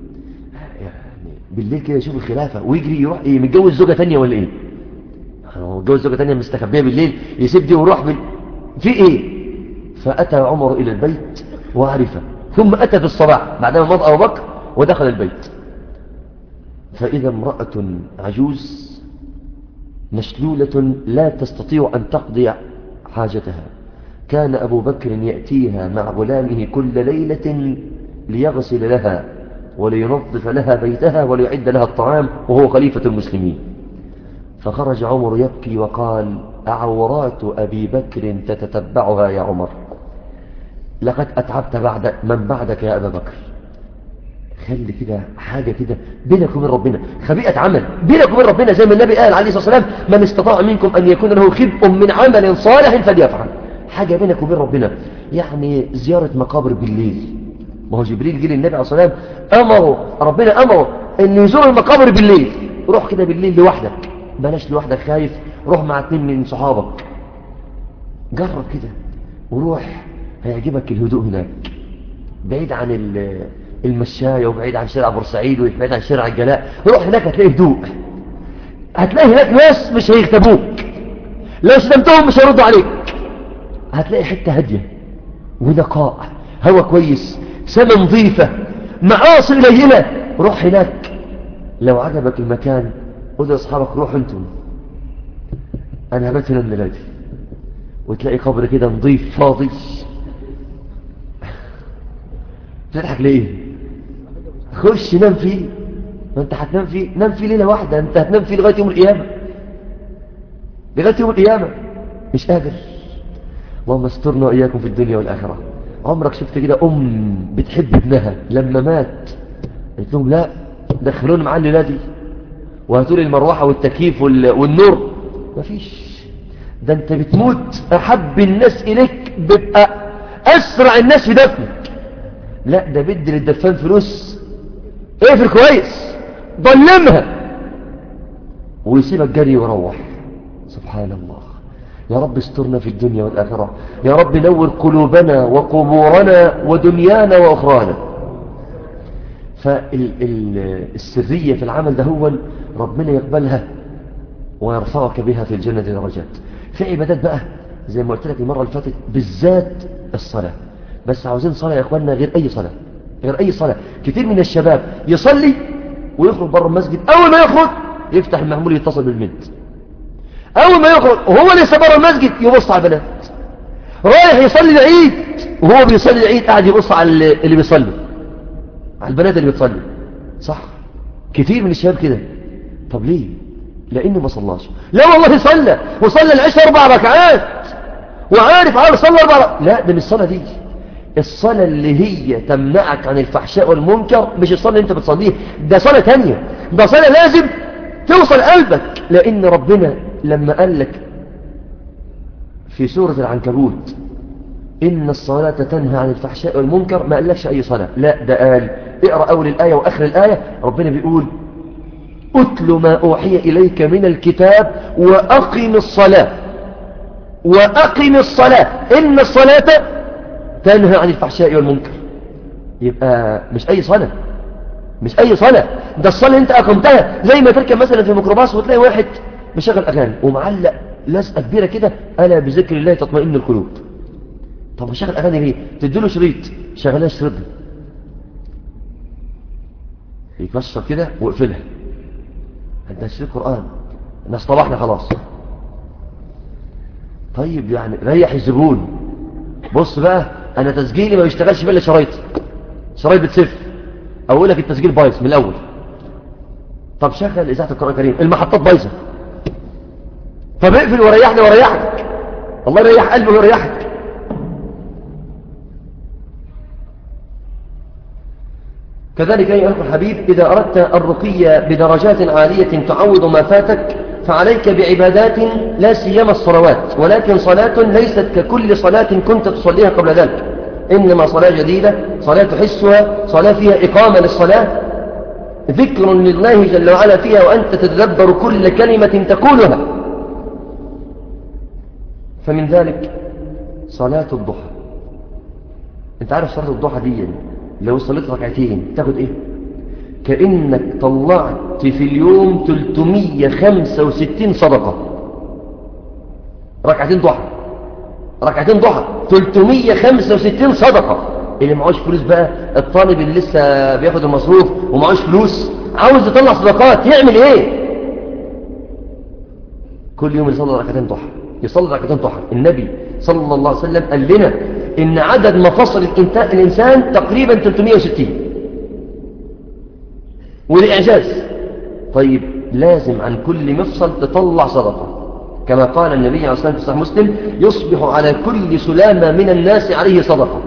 بالليل كده يشوف الخلافة ويجري يروح ايه متجوز زوجة تانية ولا ايه هو متجوز زوجة تانية مستخبية بالليل يسيب دي ويروح بال... في ايه فأتى عمر إلى البيت وعرفه ثم أتى في الصباح بعدما مضى أبو بكر ودخل البيت فإذا امرأة عجوز مشلولة لا تستطيع أن تقضي حاجتها كان أبو بكر يأتيها مع غلامه كل ليلة ليغسل لها ولينظف لها بيتها وليعد لها الطعام وهو خليفة المسلمين فخرج عمر يبكي وقال أعورات أبي بكر تتتبعها يا عمر لقد أتعبت بعد من بعدك يا أبا بكر خلي كده حاجة كده بينك وبين ربنا خبيئة عمل بينك وبين ربنا زي ما النبي قال عليه الصلاة والسلام من استطاع منكم أن يكون له خبء من عمل صالح فليفعل حاجة بينك وبين ربنا يعني زيارة مقابر بالليل ما هو جبريل جه للنبي عليه الصلاة والسلام أمره ربنا أمره أن يزور المقابر بالليل روح كده بالليل لوحدك بلاش لوحدك خايف روح مع اتنين من صحابك جرب كده وروح هيعجبك الهدوء هناك بعيد عن المشاية وبعيد عن شارع بورسعيد وبعيد عن شارع الجلاء روح هناك هتلاقي هدوء هتلاقي هناك ناس مش هيغتابوك لو شتمتهم مش هيردوا عليك هتلاقي حتة هادية ونقاء هوا كويس سما نظيفة معاصي قليلة روح هناك لو عجبك المكان قول لاصحابك روحوا انتم انا هبات هنا الليلة وتلاقي قبر كده نظيف فاضي تضحك ليه خش نام فيه ما انت هتنام فيه نام فيه ليلة واحدة انت هتنام فيه لغاية يوم القيامة لغاية يوم القيامة مش قادر اللهم استرنا وإياكم في الدنيا والآخرة عمرك شفت كده أم بتحب ابنها لما مات قلت لهم لا دخلوني معاه الليلة دي وهاتوا لي المروحة والتكييف والنور مفيش ده انت بتموت أحب الناس إليك بيبقى أسرع الناس في دفنك لا ده بدي للدفان فلوس اقفل كويس ضلمها ويسيبك جري ويروح سبحان الله يا رب استرنا في الدنيا والآخرة يا رب نور قلوبنا وقبورنا ودنيانا وأخرانا فالسرية في العمل ده هو ربنا يقبلها ويرفعك بها في الجنة درجات في عبادات بقى زي ما قلت لك المرة اللي فاتت بالذات الصلاة بس عاوزين صلاة يا اخواننا غير اي صلاة غير اي صلاة كتير من الشباب يصلي ويخرج بره المسجد اول ما يخرج يفتح المحمول يتصل بالبنت اول ما يخرج وهو لسه بره المسجد يبص على البنات رايح يصلي العيد وهو بيصلي العيد قاعد يبص على اللي بيصلي على البنات اللي بتصلي صح كتير من الشباب كده طب ليه لانه ما صلاش لا والله صلى وصلى العشاء اربع ركعات وعارف عارف صلى اربع لا ده مش الصلاه دي الصلاة اللي هي تمنعك عن الفحشاء والمنكر مش الصلاة اللي انت بتصليها ده صلاة تانية ده صلاة لازم توصل قلبك لان ربنا لما قال لك في سورة العنكبوت إن الصلاة تنهى عن الفحشاء والمنكر ما قالكش أي صلاة لا ده قال اقرأ أول الآية وآخر الآية ربنا بيقول أتل ما أوحي إليك من الكتاب وأقم الصلاة وأقم الصلاة إن الصلاة تنهى عن الفحشاء والمنكر يبقى مش أي صلاة مش أي صلاة ده الصلاة انت أقمتها زي ما تركب مثلا في ميكروباص وتلاقي واحد مشغل أغاني ومعلق لزقة كبيرة كده ألا بذكر الله تطمئن القلوب طب مشغل أغاني ليه تديله شريط شغلها الشريط ده يكسر كده واقفلها ده شريط قرآن الناس طلعنا خلاص طيب يعني ريح الزبون بص بقى انا تسجيلي ما بيشتغلش بلا شرايط شرايط بتسف اقول لك التسجيل بايظ من الاول طب شغل اذاعه القران الكريم المحطات بايظه طب اقفل وريحني وريحك الله يريح قلبي ويريحك كذلك أيها الأخ الحبيب إذا أردت الرقية بدرجات عالية تعوض ما فاتك فعليك بعبادات لا سيما الصلوات ولكن صلاة ليست ككل صلاة كنت تصليها قبل ذلك إنما صلاة جديدة صلاة تحسها صلاة فيها إقامة للصلاة ذكر لله جل وعلا فيها وأنت تتدبر كل كلمة تقولها فمن ذلك صلاة الضحى انت عارف صلاة الضحى دي يعني لو صليت ركعتين تاخد ايه كأنك طلعت في اليوم 365 صدقة ركعتين ضحى ركعتين ضحى 365 صدقة اللي معهوش فلوس بقى الطالب اللي لسه بياخد المصروف ومعهوش فلوس عاوز يطلع صدقات يعمل ايه كل يوم يصلي ركعتين ضحى يصلي ركعتين ضحى النبي صلى الله عليه وسلم قال لنا ان عدد مفاصل الانسان تقريبا 360 والإعجاز طيب لازم عن كل مفصل تطلع صدقة كما قال النبي عليه الصلاة والسلام في صحيح مسلم يصبح على كل سلامة من الناس عليه صدقة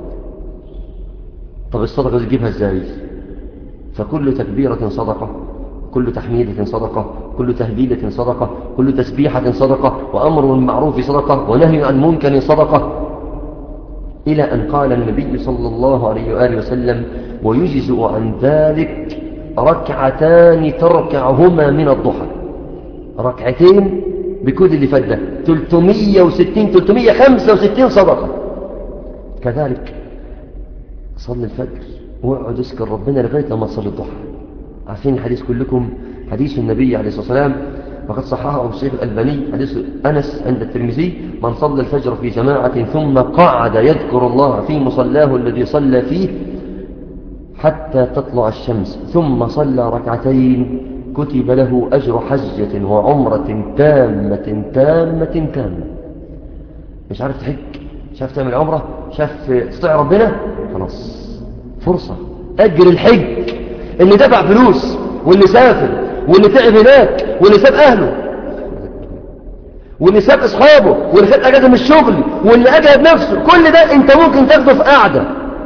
طب الصدقة دي تجيبها ازاي فكل تكبيرة صدقة كل تحميدة صدقة كل تهليلة صدقة كل تسبيحة صدقة وأمر بالمعروف صدقة ونهي عن منكر صدقة إلى أن قال النبي صلى الله عليه وآله وسلم ويجزء عن ذلك ركعتان تركعهما من الضحى ركعتين بكل اللي فات ده 360 365 صدقة كذلك صلي الفجر واقعد اذكر ربنا لغاية لما تصلي الضحى عارفين الحديث كلكم حديث النبي عليه الصلاة والسلام وقد صححه الشيخ الألباني حديث أنس عند الترمذي من صلى الفجر في جماعة ثم قعد يذكر الله في مصلاه الذي صلى فيه حتى تطلع الشمس ثم صلى ركعتين كتب له أجر حجة وعمرة تامة تامة تامة مش عارف تحج مش عارف تعمل عمرة شاف تطيع ربنا خلاص فرصة أجر الحج اللي دفع فلوس واللي سافر واللي تعب هناك واللي ساب أهله واللي ساب أصحابه واللي خد أجازة من الشغل واللي أجهد نفسه كل ده أنت ممكن تاخده في قاعدة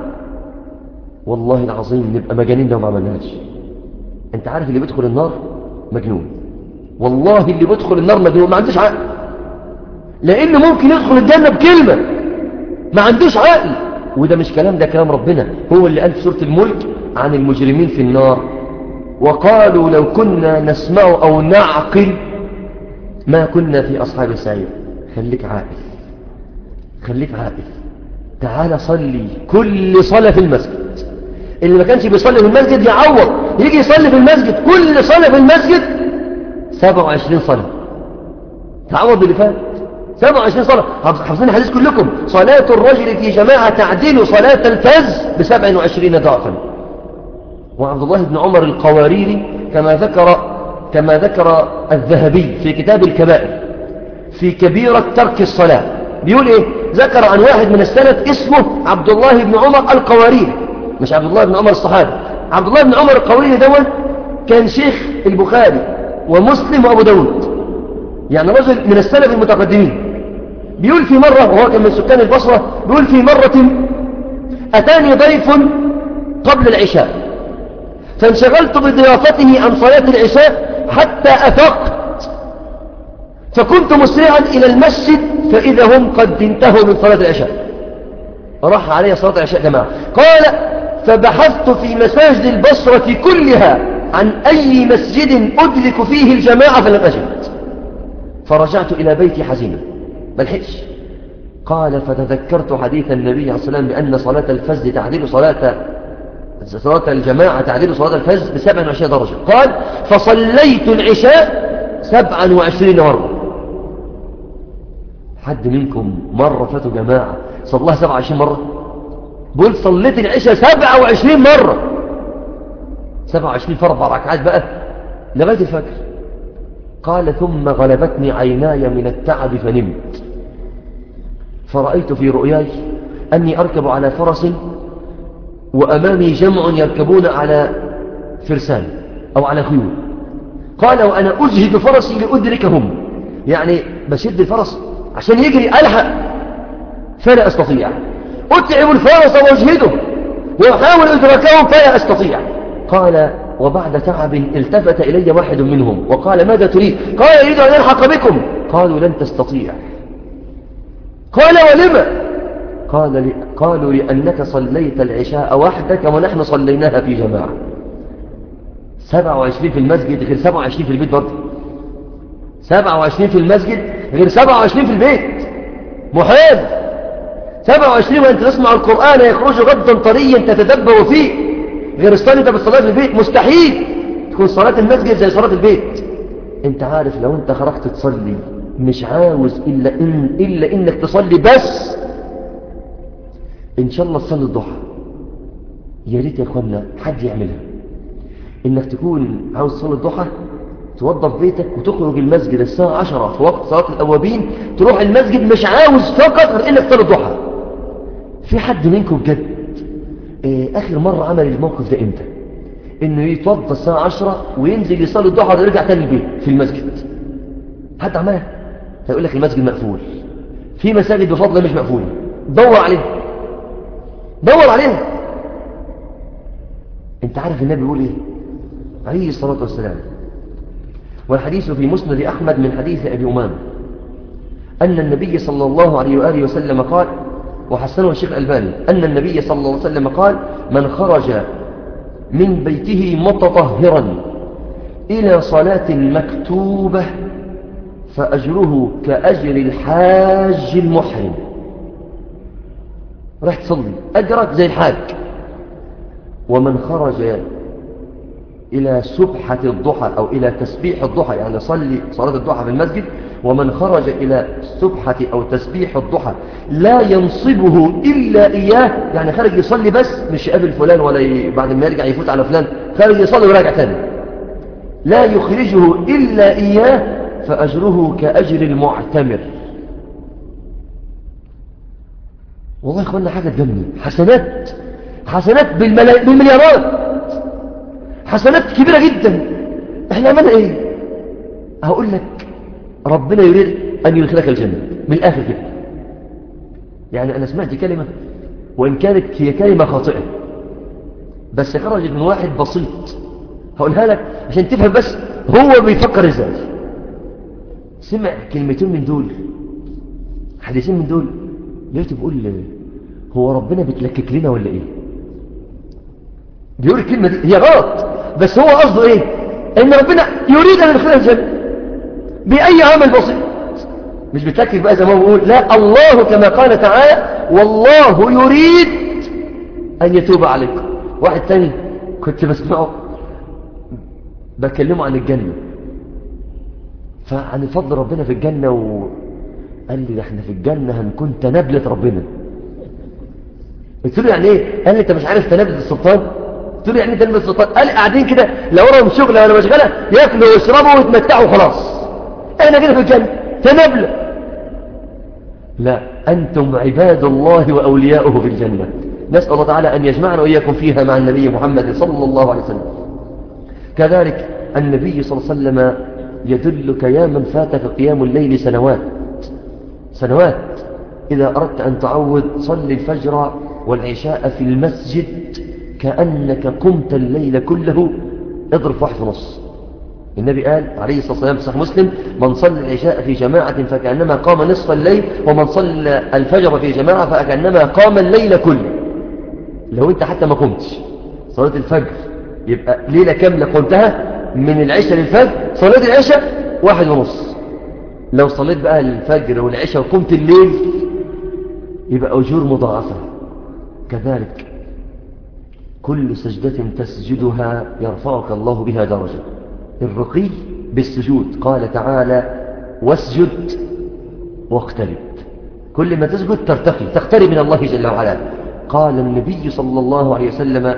والله العظيم نبقى مجانين لو ما عملناش أنت عارف اللي بيدخل النار مجنون والله اللي بيدخل النار مجنون ما عندوش عقل لأنه ممكن يدخل الجنة بكلمة ما عندوش عقل وده مش كلام ده كلام ربنا هو اللي قال في سورة الملك عن المجرمين في النار وقالوا لو كنا نسمع أو نعقل ما كنا في أصحاب السعير خليك عاقل خليك عاقل تعال صلي كل صلاة في المسجد اللي ما كانش بيصلي في المسجد يعوض يجي يصلي في المسجد كل صلاة في المسجد 27 صلاة تعوض اللي فات 27 صلاة حافظين الحديث كلكم صلاة الرجل في جماعة تعديل صلاة الفز ب 27 ضعفا وعبد الله بن عمر القواريري كما ذكر كما ذكر الذهبي في كتاب الكبائر في كبيرة ترك الصلاة بيقول ايه ذكر عن واحد من السلف اسمه عبد الله بن عمر القواريري مش عبد الله بن عمر الصحابي عبد الله بن عمر القواريري دون كان شيخ البخاري ومسلم وابو داود يعني رجل من السلف المتقدمين بيقول في مرة وهو كان من سكان البصرة بيقول في مرة أتاني ضيف قبل العشاء فانشغلت بضيافته عن صلاة العشاء حتى أفقت فكنت مسرعا إلى المسجد فإذا هم قد انتهوا من صلاة العشاء راح علي صلاة العشاء جماعة قال فبحثت في مساجد البصرة كلها عن أي مسجد أدرك فيه الجماعة فلم أجد فرجعت إلى بيتي حزينا ما لحقش قال فتذكرت حديث النبي عليه الصلاة والسلام بأن صلاة الفجر تعديل صلاة صلاة الجماعة تعديل صلاة الفجر ب 27 درجة قال فصليت العشاء 27 مرة حد منكم مرة فاتوا جماعة صلاها 27 مرة بقول صليت العشاء 27 مرة 27 في أربع ركعات بقى لغاية الفجر قال ثم غلبتني عيناي من التعب فنمت فرأيت في رؤياي أني أركب على فرس وأمامي جمع يركبون على فرسان أو على خيول قال وأنا أجهد فرسي لأدركهم يعني بشد الفرس عشان يجري ألحق فلا أستطيع أتعب الفرس وأجهده وأحاول إدراكهم فلا أستطيع قال وبعد تعب التفت إلي واحد منهم وقال ماذا تريد قال يريد أن يلحق بكم قالوا لن تستطيع قال ولم قال لي قالوا لأنك صليت العشاء وحدك ونحن صليناها في جماعة 27 في المسجد غير 27 في البيت برضه 27 في المسجد غير 27 في البيت محال 27 وانت تسمع القرآن يخرج غدا طريا تتدبر فيه غير الصلاة انت بالصلاة في البيت مستحيل تكون صلاة المسجد زي صلاة البيت انت عارف لو انت خرجت تصلي مش عاوز إلا, إن إلا إنك تصلي بس إن شاء الله تصلي الضحى يا ريت يا أخوانا حد يعملها إنك تكون عاوز تصلي الضحى توظف بيتك وتخرج المسجد الساعة عشرة في وقت صلاة الأوابين تروح المسجد مش عاوز فقط غير إنك تصلي الضحى في حد منكم بجد إيه آخر مرة عمل الموقف ده إمتى إنه يتوضى الساعة عشرة وينزل يصلي الضحى ويرجع تاني البيت في المسجد حد عملها هيقول لك المسجد مقفول في مساجد بفضل مش مقفولة دور عليها دور عليها انت عارف النبي بيقول ايه عليه الصلاة والسلام والحديث في مسند أحمد من حديث أبي أمام أن النبي صلى الله عليه وآله وسلم قال وحسنه الشيخ الألباني أن النبي صلى الله عليه وسلم قال من خرج من بيته متطهرا إلى صلاة مكتوبة فأجره كأجر الحاج المحرم راح تصلي أجرك زي الحاج ومن خرج إلى سبحة الضحى أو إلى تسبيح الضحى يعني صلي صلاة الضحى في المسجد ومن خرج إلى سبحة أو تسبيح الضحى لا ينصبه إلا إياه يعني خارج يصلي بس مش يقابل فلان ولا بعد ما يرجع يفوت على فلان خارج يصلي وراجع تاني لا يخرجه إلا إياه فأجره كأجر المعتمر والله يا اخوانا حاجة تجنن حسنات حسنات بالمليارات حسنات كبيرة جدا احنا عملنا ايه هقول لك ربنا يريد ان يدخلك الجنة من الاخر كده يعني انا سمعت كلمة وان كانت هي كلمة خاطئة بس خرجت من واحد بسيط هقولها لك عشان تفهم بس هو بيفكر ازاي سمع كلمتين من دول حديثين من دول لقيته بيقول هو ربنا بتلكك لنا ولا ايه بيقول الكلمة دي هي غلط بس هو قصده ايه ان ربنا يريد ان يدخلنا الجنة بأي عمل بسيط مش بتلكك بقى زي ما هو بيقول لا الله كما قال تعالى والله يريد ان يتوب عليكم واحد تاني كنت بسمعه بكلمه عن الجنة فعن فضل ربنا في الجنة وقال لي ده احنا في الجنة هنكون تنابلة ربنا قلت له يعني ايه قال لي انت مش عارف تنابلة السلطان قلت له يعني ايه تنابلة السلطان قال لي قاعدين كده لو وراهم شغل ولا مشغلة ياكلوا ويشربوا ويتمتعوا خلاص احنا كده في الجنة تنابلة لا أنتم عباد الله وأولياؤه في الجنة نسأل الله تعالى أن يجمعنا وإياكم فيها مع النبي محمد صلى الله عليه وسلم كذلك النبي صلى الله عليه وسلم يدلك يا من فاتك قيام الليل سنوات سنوات إذا أردت أن تعود صل الفجر والعشاء في المسجد كأنك قمت الليل كله اضرب واحد ونص النبي قال عليه الصلاة والسلام في صحيح مسلم من صلى العشاء في جماعة فكأنما قام نصف الليل ومن صلى الفجر في جماعة فكأنما قام الليل كله لو انت حتى ما قمتش صلاة الفجر يبقى ليلة كاملة قمتها من العشاء للفجر صليت العشاء واحد ونص لو صليت بقى الفجر والعشاء وقمت الليل يبقى أجور مضاعفة كذلك كل سجدة تسجدها يرفعك الله بها درجة الرقي بالسجود قال تعالى واسجد واقترب كل ما تسجد ترتقي تقترب من الله جل وعلا قال النبي صلى الله عليه وسلم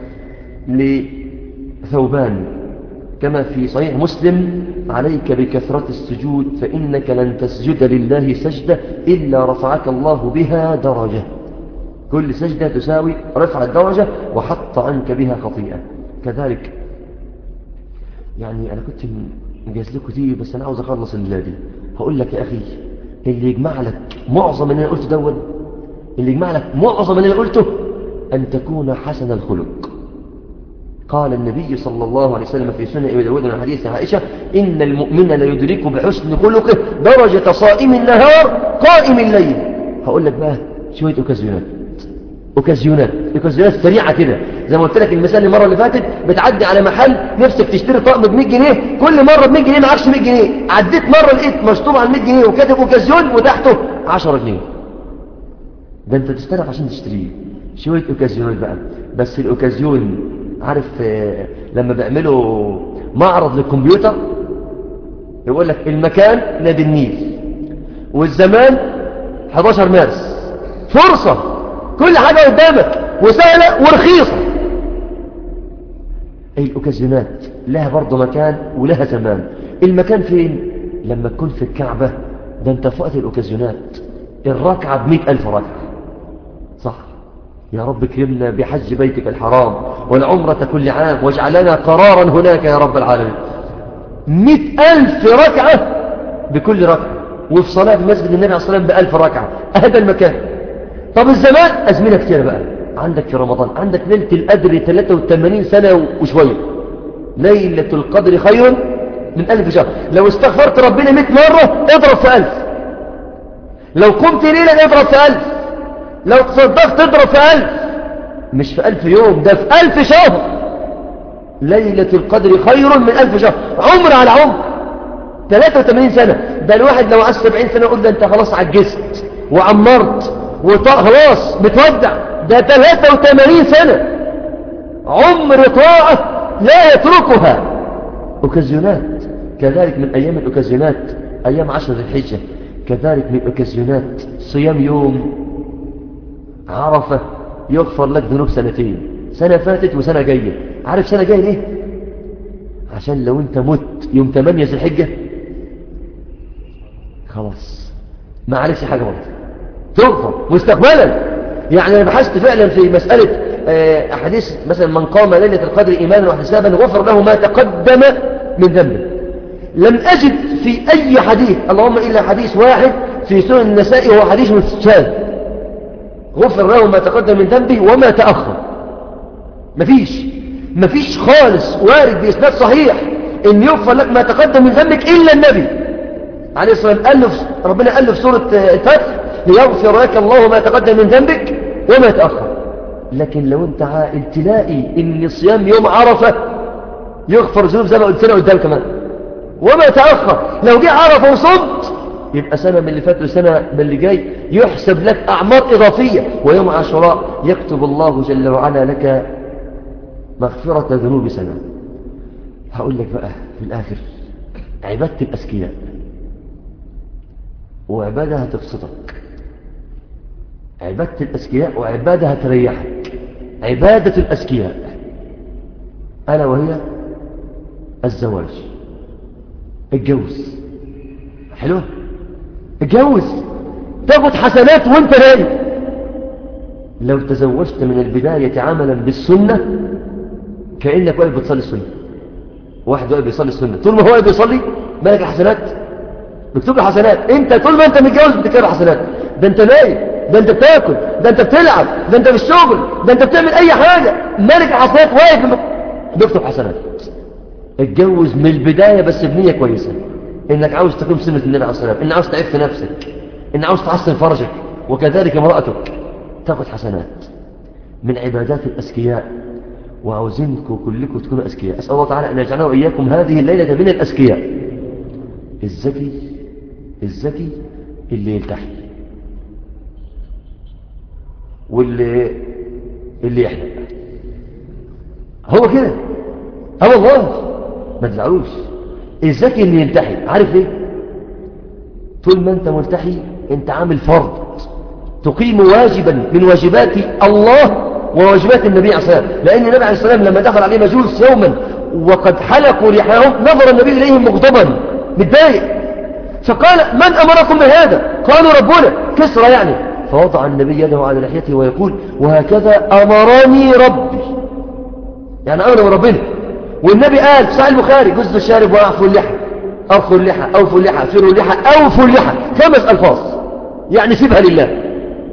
لثوبان كما في صحيح مسلم عليك بكثرة السجود فإنك لن تسجد لله سجدة إلا رفعك الله بها درجة كل سجدة تساوي رفع الدرجة وحط عنك بها خطيئة كذلك يعني أنا كنت مجهز لكم دي بس أنا عاوز أخلص الليلة دي هقول لك يا أخي اللي يجمع لك معظم اللي أنا قلته دوت اللي يجمع لك معظم اللي أنا قلته أن تكون حسن الخلق قال النبي صلى الله عليه وسلم في سنة أبي داود من حديث عائشة إن المؤمن ليدرك بحسن خلقه درجة صائم النهار قائم الليل هقول لك بقى شوية أوكازيونات أوكازيونات أوكازيونات سريعة كده زي ما قلت لك المثال المرة اللي فاتت بتعدي على محل نفسك تشتري طقم ب 100 جنيه كل مرة ب 100 جنيه معكش 100 جنيه عديت مرة لقيت مشطوب على 100 جنيه وكاتب أوكازيون وتحته 10 جنيه ده انت تستلف عشان تشتريه شوية أوكازيونات بقى بس الأوكازيون عارف لما بيعملوا معرض للكمبيوتر يقول لك المكان نادي النيل والزمان 11 مارس فرصة كل حاجة قدامك وسهلة ورخيصة اي الاوكازيونات لها برضه مكان ولها زمان المكان فين لما تكون في الكعبة ده انت فوقت الاوكازيونات الركعة بمئة ألف ركعة صح يا رب كرمنا بحج بيتك الحرام والعمرة كل عام واجعلنا قرارا هناك يا رب العالمين مئة ألف ركعة بكل ركعة وفي صلاة في مسجد النبي عليه الصلاة والسلام بألف ركعة هذا المكان طب الزمان أزمنة كتير بقى عندك في رمضان عندك ليلة القدر 83 سنة وشوية ليلة القدر خير من ألف شهر لو استغفرت ربنا 100 مرة اضرب في ألف لو قمت ليلة اضرب في ألف لو تصدقت اضرب في ألف مش في ألف يوم ده في ألف شهر ليلة القدر خير من ألف شهر عمر على عمر 83 سنة ده الواحد لو عاش 70 سنة يقول ده انت خلاص عجزت وعمرت وخلاص بتودع ده 83 سنة عمر طاعة لا يتركها أوكازيونات كذلك من أيام الأوكازيونات أيام عشر ذي الحجة كذلك من الأوكازيونات صيام يوم عرفة يغفر لك ذنوب سنتين سنة فاتت وسنة جاية عارف سنة جاية ليه عشان لو انت مت يوم 8 ذي الحجة خلاص ما عليكش حاجة برضه تغفر مستقبلا يعني انا بحثت فعلا في مسألة آه، أحاديث مثلا من قام ليلة القدر إيمانا واحتسابا غفر له ما تقدم من ذنبه لم أجد في أي حديث اللهم إلا حديث واحد في سنن النساء وهو حديث مستشاد غفر له ما تقدم من ذنبه وما تأخر مفيش مفيش خالص وارد بإسناد صحيح إن يغفر لك ما تقدم من ذنبك إلا النبي عليه الصلاة والسلام قال له ربنا قال له في سورة الفتح ليغفر لك الله ما تقدم من ذنبك وما تأخر لكن لو انت عاقل تلاقي ان صيام يوم عرفة يغفر ذنوب زي ما قلت لنا قدام كمان وما تأخر لو جه عرفة وصمت يبقى سنة من اللي فات وسنة من اللي جاي يحسب لك أعمار إضافية ويوم عاشوراء يكتب الله جل وعلا لك مغفرة ذنوب سنة هقول لك بقى في الآخر عبادة الأسكياء وعبادة هتبسطك عبادة الأسكياء وعبادة هتريحك عبادة الأسكياء ألا وهي الزواج اتجوز حلوة اتجوز تاخد حسنات وانت نايم لو تزوجت من البداية عملا بالسنة كأنك واقف بتصلي السنة واحد واقف بيصلي السنة طول ما هو واقف بيصلي مالك الحسنات مكتوب له حسنات انت طول ما انت متجوز بتكرر حسنات ده انت نايم ده انت بتاكل ده انت بتلعب ده انت في الشغل ده انت بتعمل اي حاجة مالك الحسنات واقف بيكتب حسنات اتجوز من البداية بس بنية كويسة انك عاوز تقوم سنة النبي عليه الصلاة ان عاوز تعف نفسك ان عاوز تحسن فرجك وكذلك امرأتك تاخد حسنات من عبادات الأسكياء وعاوزينكم كلكم تكونوا أسكياء أسأل الله تعالى أن يجعلنا وإياكم هذه الليلة من الأسكياء الذكي الذكي اللي يلتحي واللي اللي يحلق هو كده اه والله ما تزعلوش الذكي اللي يلتحي عارف ليه طول ما انت ملتحي انت عامل فرض تقيم واجبا من واجبات الله وواجبات النبي عليه الصلاة والسلام لأن النبي عليه الصلاة والسلام لما دخل عليه مجوس يوما وقد حلقوا لحاهم نظر النبي إليهم مغضبا متضايق فقال من أمركم بهذا قالوا ربنا كسرى يعني فوضع النبي يده على لحيته ويقول وهكذا أمرني ربي يعني أمر ربنا والنبي قال في صحيح البخاري جزء الشارب وأعفوا اللحى أرخوا اللحى أوفوا اللحى فروا اللحى أوفوا اللحى خمس ألفاظ يعني سيبها لله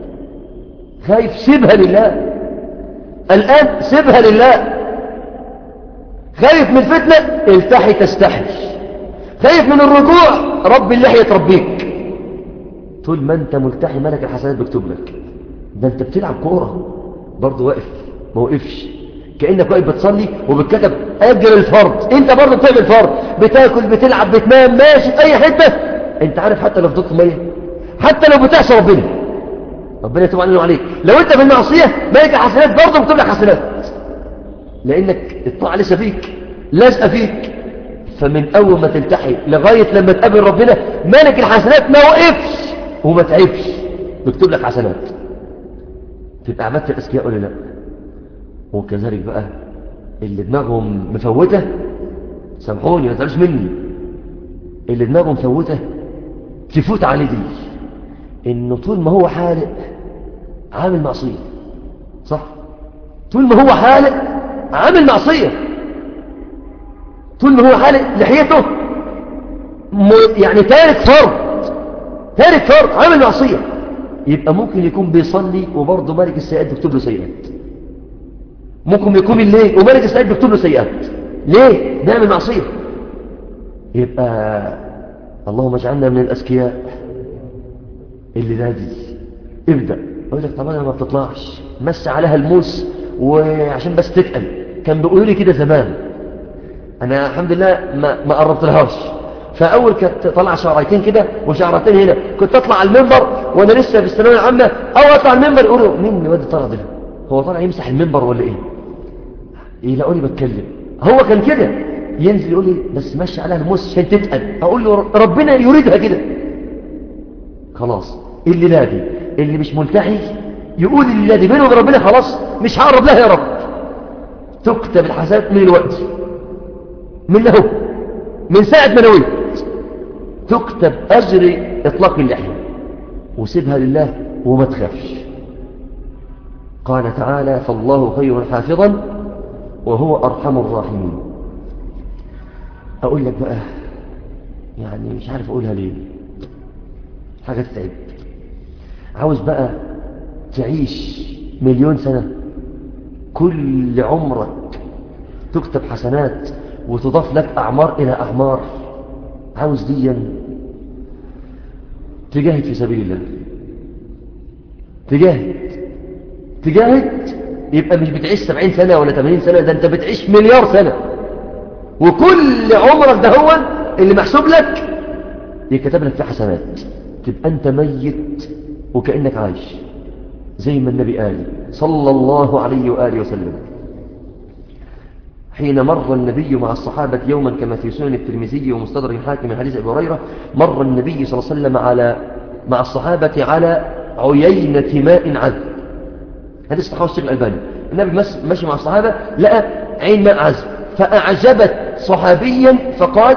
خايف سيبها لله الآن سيبها لله خايف من الفتنة التحي تستحي خايف من الرجوع رب اللحية تربيك طول ما انت ملتحي ملك الحسنات بكتب لك ده انت بتلعب كورة برضه واقف ما وقفش كأنك واقف بتصلي وبتكتب أجر الفرض انت برضه بتعمل فرض بتاكل بتلعب بتنام ماشي في اي حتة انت عارف حتى لو فضلت مية حتى لو بتعصى ربنا ربنا يتوب علينا وعليك لو انت في المعصية ملك الحسنات برضه بتكتب لك حسنات لانك الطاعة لسه فيك لازقة فيك فمن اول ما تلتحي لغاية لما تقابل ربنا ملك الحسنات ما وقفش وما تعبش بيكتب لك حسنات تبقى عبادة الأسكياء ولا لا وكذلك بقى اللي دماغهم مفوتة سامحوني ما تقولش مني اللي دماغه مفوتة تفوت عليه دي انه طول ما هو حالق عامل معصية صح طول ما هو حالق عامل معصية طول ما هو حالق لحيته يعني تارك فرض تارك فرض عامل معصية يبقى ممكن يكون بيصلي وبرضه مالك السيئات بيكتب له سيئات ممكن يكون الليل ومالك السيئات بيكتب له سيئات ليه؟ بيعمل معصية يبقى اللهم اجعلنا من الأذكياء اللي نادي ابدأ أقول لك طبعا ما بتطلعش مس عليها الموس وعشان بس تتقل كان بيقولوا لي كده زمان أنا الحمد لله ما, ما قربت لهاش فأول كانت طلع شعرتين كده وشعرتين هنا كنت أطلع على المنبر وأنا لسه في الثانوية العامة أو أطلع على المنبر يقولوا مين الواد طلع ده هو طالع يمسح المنبر ولا إيه يلاقوني بتكلم هو كان كده ينزل يقول لي بس ماشي عليها الموس عشان تتقل أقول له ربنا يريدها كده خلاص اللي نادي اللي مش ملتحي يقول اللي نادي بينه وبين ربنا خلاص مش هقرب لها يا رب تكتب الحسنات من الوقت من له من ساعة ما نويت تكتب أجر إطلاق اللحية وسيبها لله وما تخافش قال تعالى فالله خير حافظا وهو أرحم الراحمين أقول لك بقى يعني مش عارف أقولها ليه حاجة تتعب عاوز بقى تعيش مليون سنة كل عمرك تكتب حسنات وتضاف لك أعمار إلى أعمار عاوز ديا تجاهد في سبيل الله تجاهد تجاهد يبقى مش بتعيش سبعين سنة ولا تمانين سنة ده انت بتعيش مليار سنة وكل عمرك ده هو اللي محسوب لك يكتب لك في حسنات تبقى انت ميت وكأنك عايش زي ما النبي قال صلى الله عليه وآله وسلم حين مر النبي مع الصحابة يوما كما في سنن الترمذي ومستدرك الحاكم من حديث أبي هريرة مر النبي صلى الله عليه وسلم على مع الصحابة على عيينة ماء عذب هذا استحوى الشيخ الألباني النبي ماشي مع الصحابة لقى عين ماء عذب فأعجبت صحابيا فقال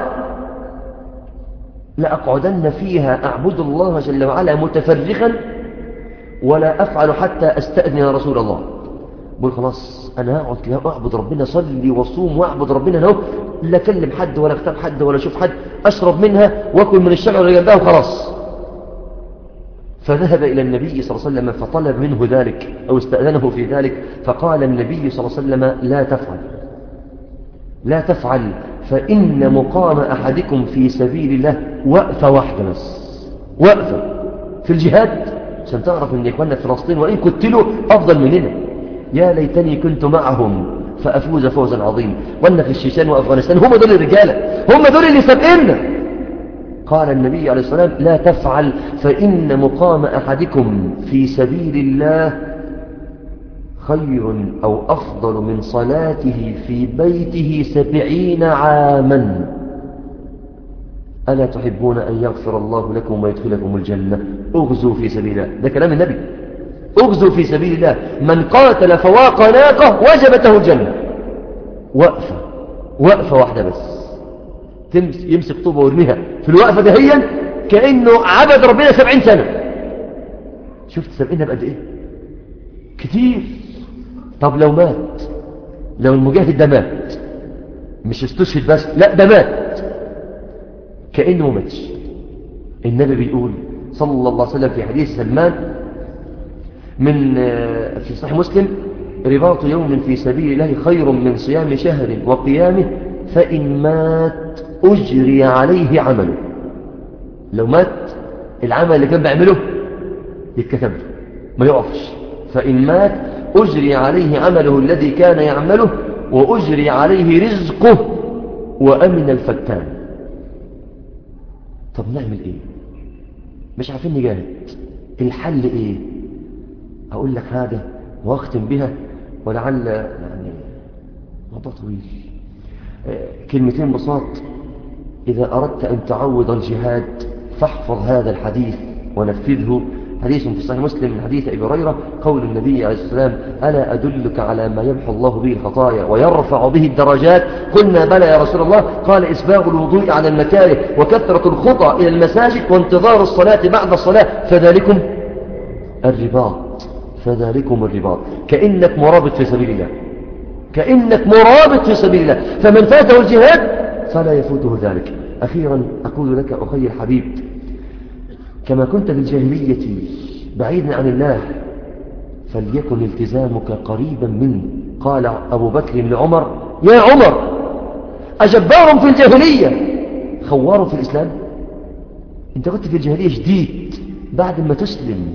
لأقعدن فيها أعبد الله جل وعلا متفرغا ولا أفعل حتى أستأذن رسول الله بقول خلاص أنا أقعد كده أعبد ربنا صلي وصوم وأعبد ربنا نو لا أكلم حد ولا أكتب حد ولا أشوف حد أشرب منها وأكل من الشجر اللي جنبها وخلاص فذهب إلى النبي صلى الله عليه وسلم فطلب منه ذلك أو استأذنه في ذلك فقال النبي صلى الله عليه وسلم لا تفعل لا تفعل فإن مقام أحدكم في سبيل الله وقفة واحدة بس وقفة في الجهاد عشان تعرف ان إخواننا في فلسطين وإن قتلوا أفضل مننا يا ليتني كنت معهم فأفوز فوزا عظيما وأن في الشيشان وأفغانستان هم دول الرجالة هم دول اللي سابقنا قال النبي عليه الصلاة والسلام لا تفعل فإن مقام أحدكم في سبيل الله خير أو أفضل من صلاته في بيته سبعين عاما ألا تحبون أن يغفر الله لكم ويدخلكم الجنة اغزوا في سبيل الله ده كلام النبي اغزوا في سبيل الله من قاتل فواق ناقه وجبته الجنة وقفة وقفة واحدة بس يمسك طوبة ويرميها في الوقفة دهيا كأنه عبد ربنا سبعين سنة شفت سبعين بقد ايه كتير طب لو مات لو المجاهد ده مات مش استشهد بس لا ده مات كأنه ماتش النبي بيقول صلى الله عليه وسلم في حديث سلمان من في صحيح مسلم رباط يوم في سبيل الله خير من صيام شهر وقيامه فإن مات أجري عليه عمله لو مات العمل اللي كان بيعمله يتكتب له ما يقفش فإن مات أجري عليه عمله الذي كان يعمله وأجري عليه رزقه وأمن الفتان طب نعمل إيه مش عارفين نجاهد الحل إيه أقول لك حاجة وأختم بها ولعل يعني موضوع طويل كلمتين بساط إذا أردت أن تعوض الجهاد فاحفظ هذا الحديث ونفذه حديث في صحيح مسلم من حديث أبي هريرة قول النبي عليه السلام ألا أدلك على ما يمحو الله به الخطايا ويرفع به الدرجات قلنا بلى يا رسول الله قال إسباغ الوضوء على المكاره وكثرة الخطى إلى المساجد وانتظار الصلاة بعد الصلاة فذلكم الرباط فذلكم الرباط كأنك مرابط في سبيل الله كأنك مرابط في سبيل الله فمن فاته الجهاد فلا يفوته ذلك أخيرا أقول لك أخي الحبيب كما كنت في الجاهلية بعيدا عن الله فليكن التزامك قريبا منه قال أبو بكر لعمر يا عمر أجبار في الجاهلية خوار في الإسلام انت كنت في الجاهلية جديد بعد ما تسلم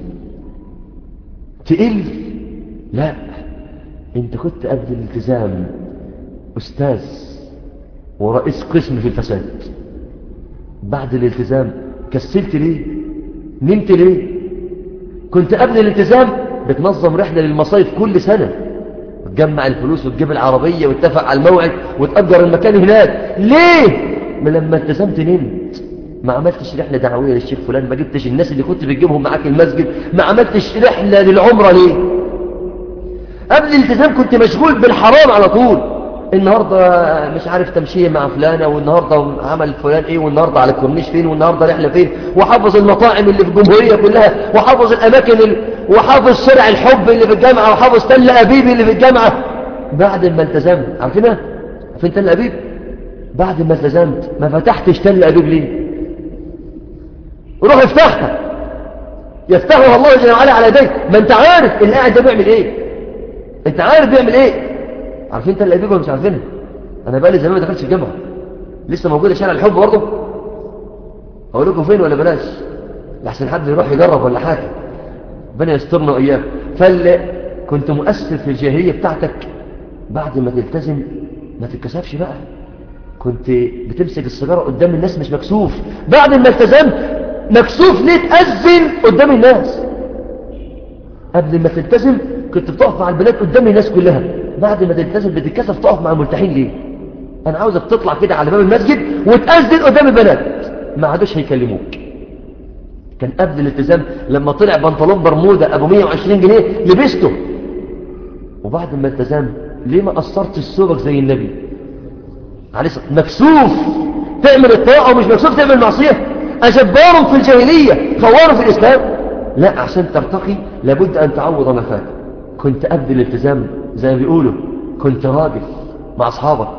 تقل لا انت كنت قبل الالتزام أستاذ ورئيس قسم في الفساد بعد الالتزام كسلت ليه نمت ليه كنت قبل الالتزام بتنظم رحلة للمصايف كل سنة تجمع الفلوس وتجيب العربية وتتفق على الموعد وتأجر المكان هناك ليه ما لما التزمت نمت ما عملتش رحلة دعوية للشيخ فلان ما جبتش الناس اللي كنت بتجيبهم معاك المسجد ما عملتش رحلة للعمرة ليه قبل الالتزام كنت مشغول بالحرام على طول النهاردة مش عارف تمشية مع فلانة والنهاردة عمل فلان ايه والنهاردة على الكورنيش فين والنهاردة رحلة فين وحافظ المطاعم اللي في الجمهورية كلها وحافظ الأماكن ال... وحافظ شارع الحب اللي في الجامعة وحافظ تل أبيب اللي في الجامعة بعد ما التزمت عارفينها؟ عارفين تل أبيب؟ بعد ما التزمت ما فتحتش تل أبيب ليه؟ روح افتحها يفتحها الله جل وعلا على يديك ما انت عارف اللي قاعد ده بيعمل ايه انت عارف بيعمل ايه عارفين تل أبيب ولا مش عارفينها؟ انا بقالي زمان ما دخلتش الجامعة لسه موجودة شارع الحب برضه اقول لكم فين ولا بلاش لحسن حد يروح يجرب ولا حاجة ربنا يسترنا وإياك فاللي كنت مؤثر في الجاهلية بتاعتك بعد ما تلتزم ما تتكسفش بقى كنت بتمسك السيجارة قدام الناس مش مكسوف بعد ما التزمت مكسوف ليه تأذن قدام الناس قبل ما تلتزم كنت بتقف مع البنات قدام الناس كلها بعد ما تلتزم بتتكسف تقف مع الملتحين ليه انا عاوزك تطلع كده على باب المسجد وتأذن قدام البنات ما عادوش هيكلموك كان قبل الالتزام لما طلع بنطلون برمودا ابو 120 جنيه لبسته وبعد ما التزام ليه ما قصرتش ثوبك زي النبي عليه الصلاه مكسوف تعمل الطاعه ومش مكسوف تعمل معصيه اجبار في الجاهليه خوار في الاسلام لا عشان ترتقي لابد ان تعوض ما فات كنت قبل الالتزام زي ما بيقولوا كنت راجل مع اصحابك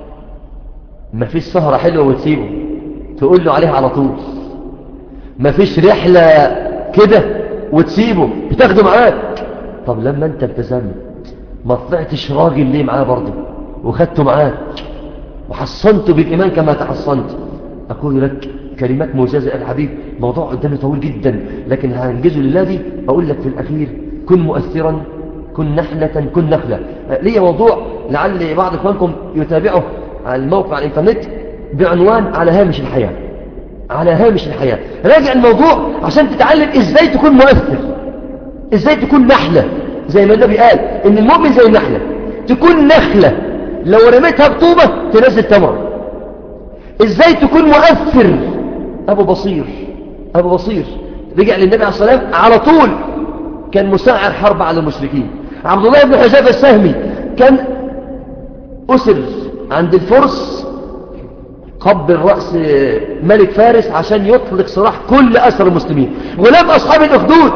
ما فيش سهره حلوه وتسيبه تقول له عليها على طول ما فيش رحلة كده وتسيبه بتاخده معاك طب لما انت التزمت ما طلعتش راجل ليه معاه برضه وخدته معاك وحصنته بالإيمان كما تحصنت أقول لك كلمات موجزة يا الحبيب موضوع قدامي طويل جدا لكن هنجزه لله دي أقول لك في الأخير كن مؤثرا كن نحلة كن نخلة ليه موضوع لعل بعض إخوانكم يتابعه على الموقع على الإنترنت بعنوان على هامش الحياة على هامش الحياة راجع الموضوع عشان تتعلم ازاي تكون مؤثر ازاي تكون نحلة زي ما النبي قال ان المؤمن زي النحلة تكون نخلة لو رميتها بطوبة تنزل تمر ازاي تكون مؤثر ابو بصير ابو بصير رجع للنبي عليه الصلاة والسلام على طول كان مساعر حرب على المشركين عبد الله بن حذافة السهمي كان أسر عند الفرس قبل رأس ملك فارس عشان يطلق سراح كل أسر المسلمين غلام أصحاب الأخدود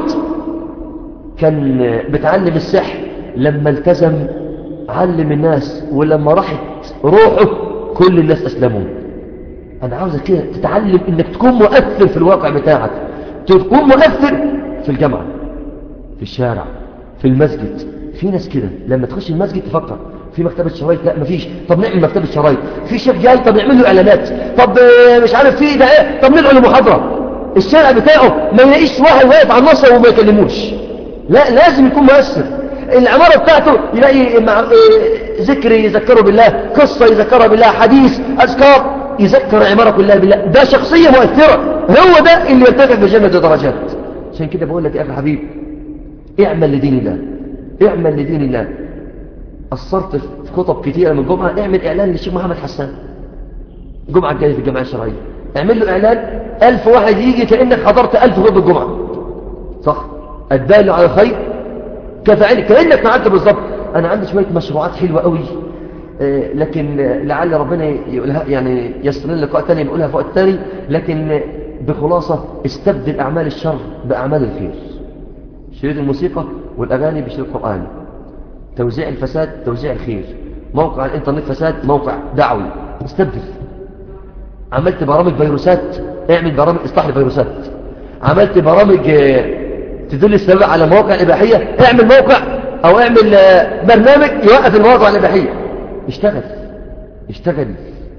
كان بتعلم السحر لما التزم علم الناس ولما راحت روحه كل الناس أسلموا أنا عاوزك كده تتعلم إنك تكون مؤثر في الواقع بتاعك تكون مؤثر في الجامعة في الشارع في المسجد في ناس كده لما تخش المسجد تفكر في مكتبة شرايط لا مفيش طب نعمل مكتبة شرايط في شيخ جاي طب نعمل له اعلانات طب مش عارف في ده ايه طب ندعو لمحاضرة الشارع بتاعه ما يلاقيش واحد واقف على النصر وما يكلموش لا لازم يكون مؤثر العمارة بتاعته يلاقي مع ذكر يذكره بالله قصة يذكرها بالله حديث أذكار يذكر العمارة كلها بالله ده شخصية مؤثرة هو ده اللي يرتفع في الجنة درجات عشان كده بقول لك يا أخي حبيب اعمل لدين الله اعمل لدين الله قصرت في خطب كتيرة من جمعة اعمل إعلان للشيخ محمد حسان الجمعة الجاية في الجمعية الشرعية اعمل له إعلان ألف واحد يجي كأنك حضرت ألف خطبة الجمعة صح الدال على الخير كفعل كأنك فعلت بالظبط أنا عندي شوية مشروعات حلوة قوي آه لكن لعل ربنا يقولها يعني يسر لنا لقاء ثاني نقولها في وقت ثاني لكن بخلاصة استبدل أعمال الشر بأعمال الخير شريط الموسيقى والأغاني بشريط القرآن توزيع الفساد توزيع الخير موقع الانترنت فساد موقع دعوي استبدل عملت برامج فيروسات اعمل برامج اصلاح الفيروسات عملت برامج تدل السبب على مواقع الإباحية اعمل موقع او اعمل برنامج يوقف المواقع الإباحية اشتغل اشتغل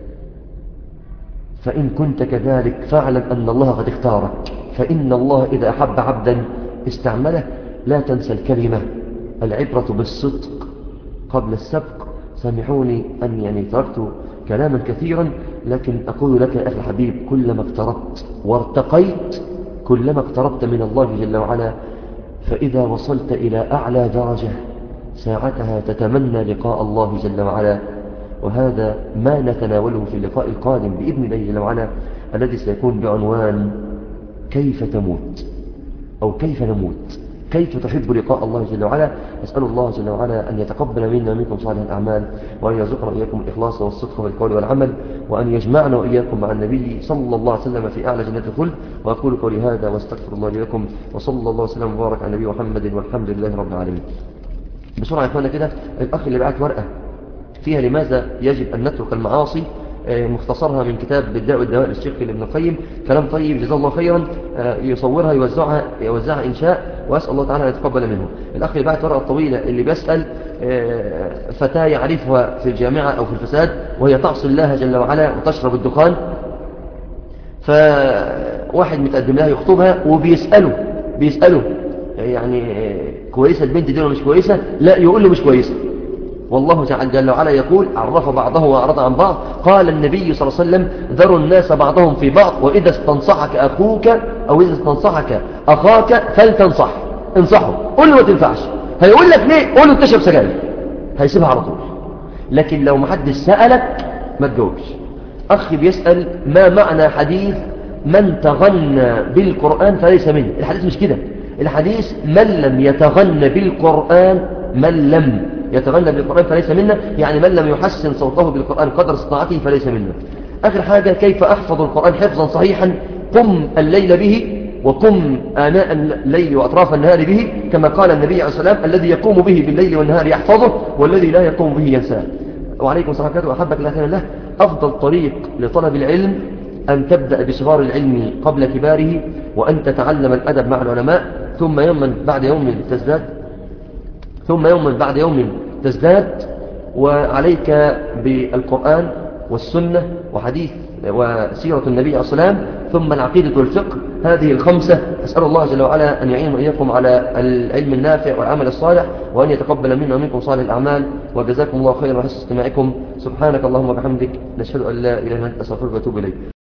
فإن كنت كذلك فاعلم أن الله قد اختارك فإن الله إذا أحب عبدا استعمله لا تنسى الكلمة العبرة بالصدق قبل السبق سامحوني أن يعني تركت كلاما كثيرا لكن أقول لك يا أخي الحبيب كلما اقتربت وارتقيت كلما اقتربت من الله جل وعلا فإذا وصلت إلى أعلى درجة ساعتها تتمنى لقاء الله جل وعلا وهذا ما نتناوله في اللقاء القادم بإذن الله جل وعلا الذي سيكون بعنوان كيف تموت أو كيف نموت كيف تحب لقاء الله جل وعلا أسأل الله جل وعلا أن يتقبل منا ومنكم صالح الأعمال وأن يرزقنا وإياكم الإخلاص والصدق في القول والعمل وأن يجمعنا وإياكم مع النبي صلى الله عليه وسلم في أعلى جنة الخلد وأقول قولي هذا واستغفر الله لي ولكم وصلى الله وسلم وبارك على النبي محمد والحمد لله رب العالمين بسرعة يا إخوانا كده الأخ اللي بعت ورقة فيها لماذا يجب أن نترك المعاصي مختصرها من كتاب بالداء والدواء للشيخ ابن القيم كلام طيب جزاه الله خيرا يصورها يوزعها يوزعها إنشاء وأسأل الله تعالى أن يتقبل منه الأخ اللي بعت ورقة طويلة اللي بيسأل فتاة يعرفها في الجامعة أو في الفساد وهي تعصي الله جل وعلا وتشرب الدخان فواحد متقدم لها يخطبها وبيسأله بيسأله يعني كويسة البنت دي ولا مش كويسة لا يقول له مش كويسة والله تعالى جل وعلا يقول عرف بعضه وأعرض عن بعض قال النبي صلى الله عليه وسلم ذروا الناس بعضهم في بعض وإذا استنصحك أخوك أو إذا استنصحك أخاك فلتنصح انصحه قل له ما تنفعش هيقول لك ليه قول له تشرب سجاير هيسيبها على طول لكن لو محدش سألك ما تجاوبش أخ بيسأل ما معنى حديث من تغنى بالقرآن فليس منه الحديث مش كده الحديث من لم يتغنى بالقرآن من لم يتغنى بالقرآن فليس منا يعني من لم يحسن صوته بالقرآن قدر استطاعته فليس منا آخر حاجة كيف أحفظ القرآن حفظا صحيحا قم الليل به وقم آناء الليل وأطراف النهار به كما قال النبي عليه السلام الذي يقوم به بالليل والنهار يحفظه والذي لا يقوم به ينساه وعليكم السلام عليكم وأحبك الله خير الله أفضل طريق لطلب العلم أن تبدأ بصغار العلم قبل كباره وأن تتعلم الأدب مع العلماء ثم يوما بعد يوم تزداد ثم يوما بعد يوم تزداد وعليك بالقرآن والسنة وحديث وسيرة النبي عليه السلام ثم العقيدة والفقه هذه الخمسة أسأل الله جل وعلا أن يعين وإياكم على العلم النافع والعمل الصالح وأن يتقبل منا ومنكم صالح الأعمال وجزاكم الله خيرا وحسن استماعكم سبحانك اللهم وبحمدك نشهد أن لا إله إلا أنت أستغفرك وأتوب إليك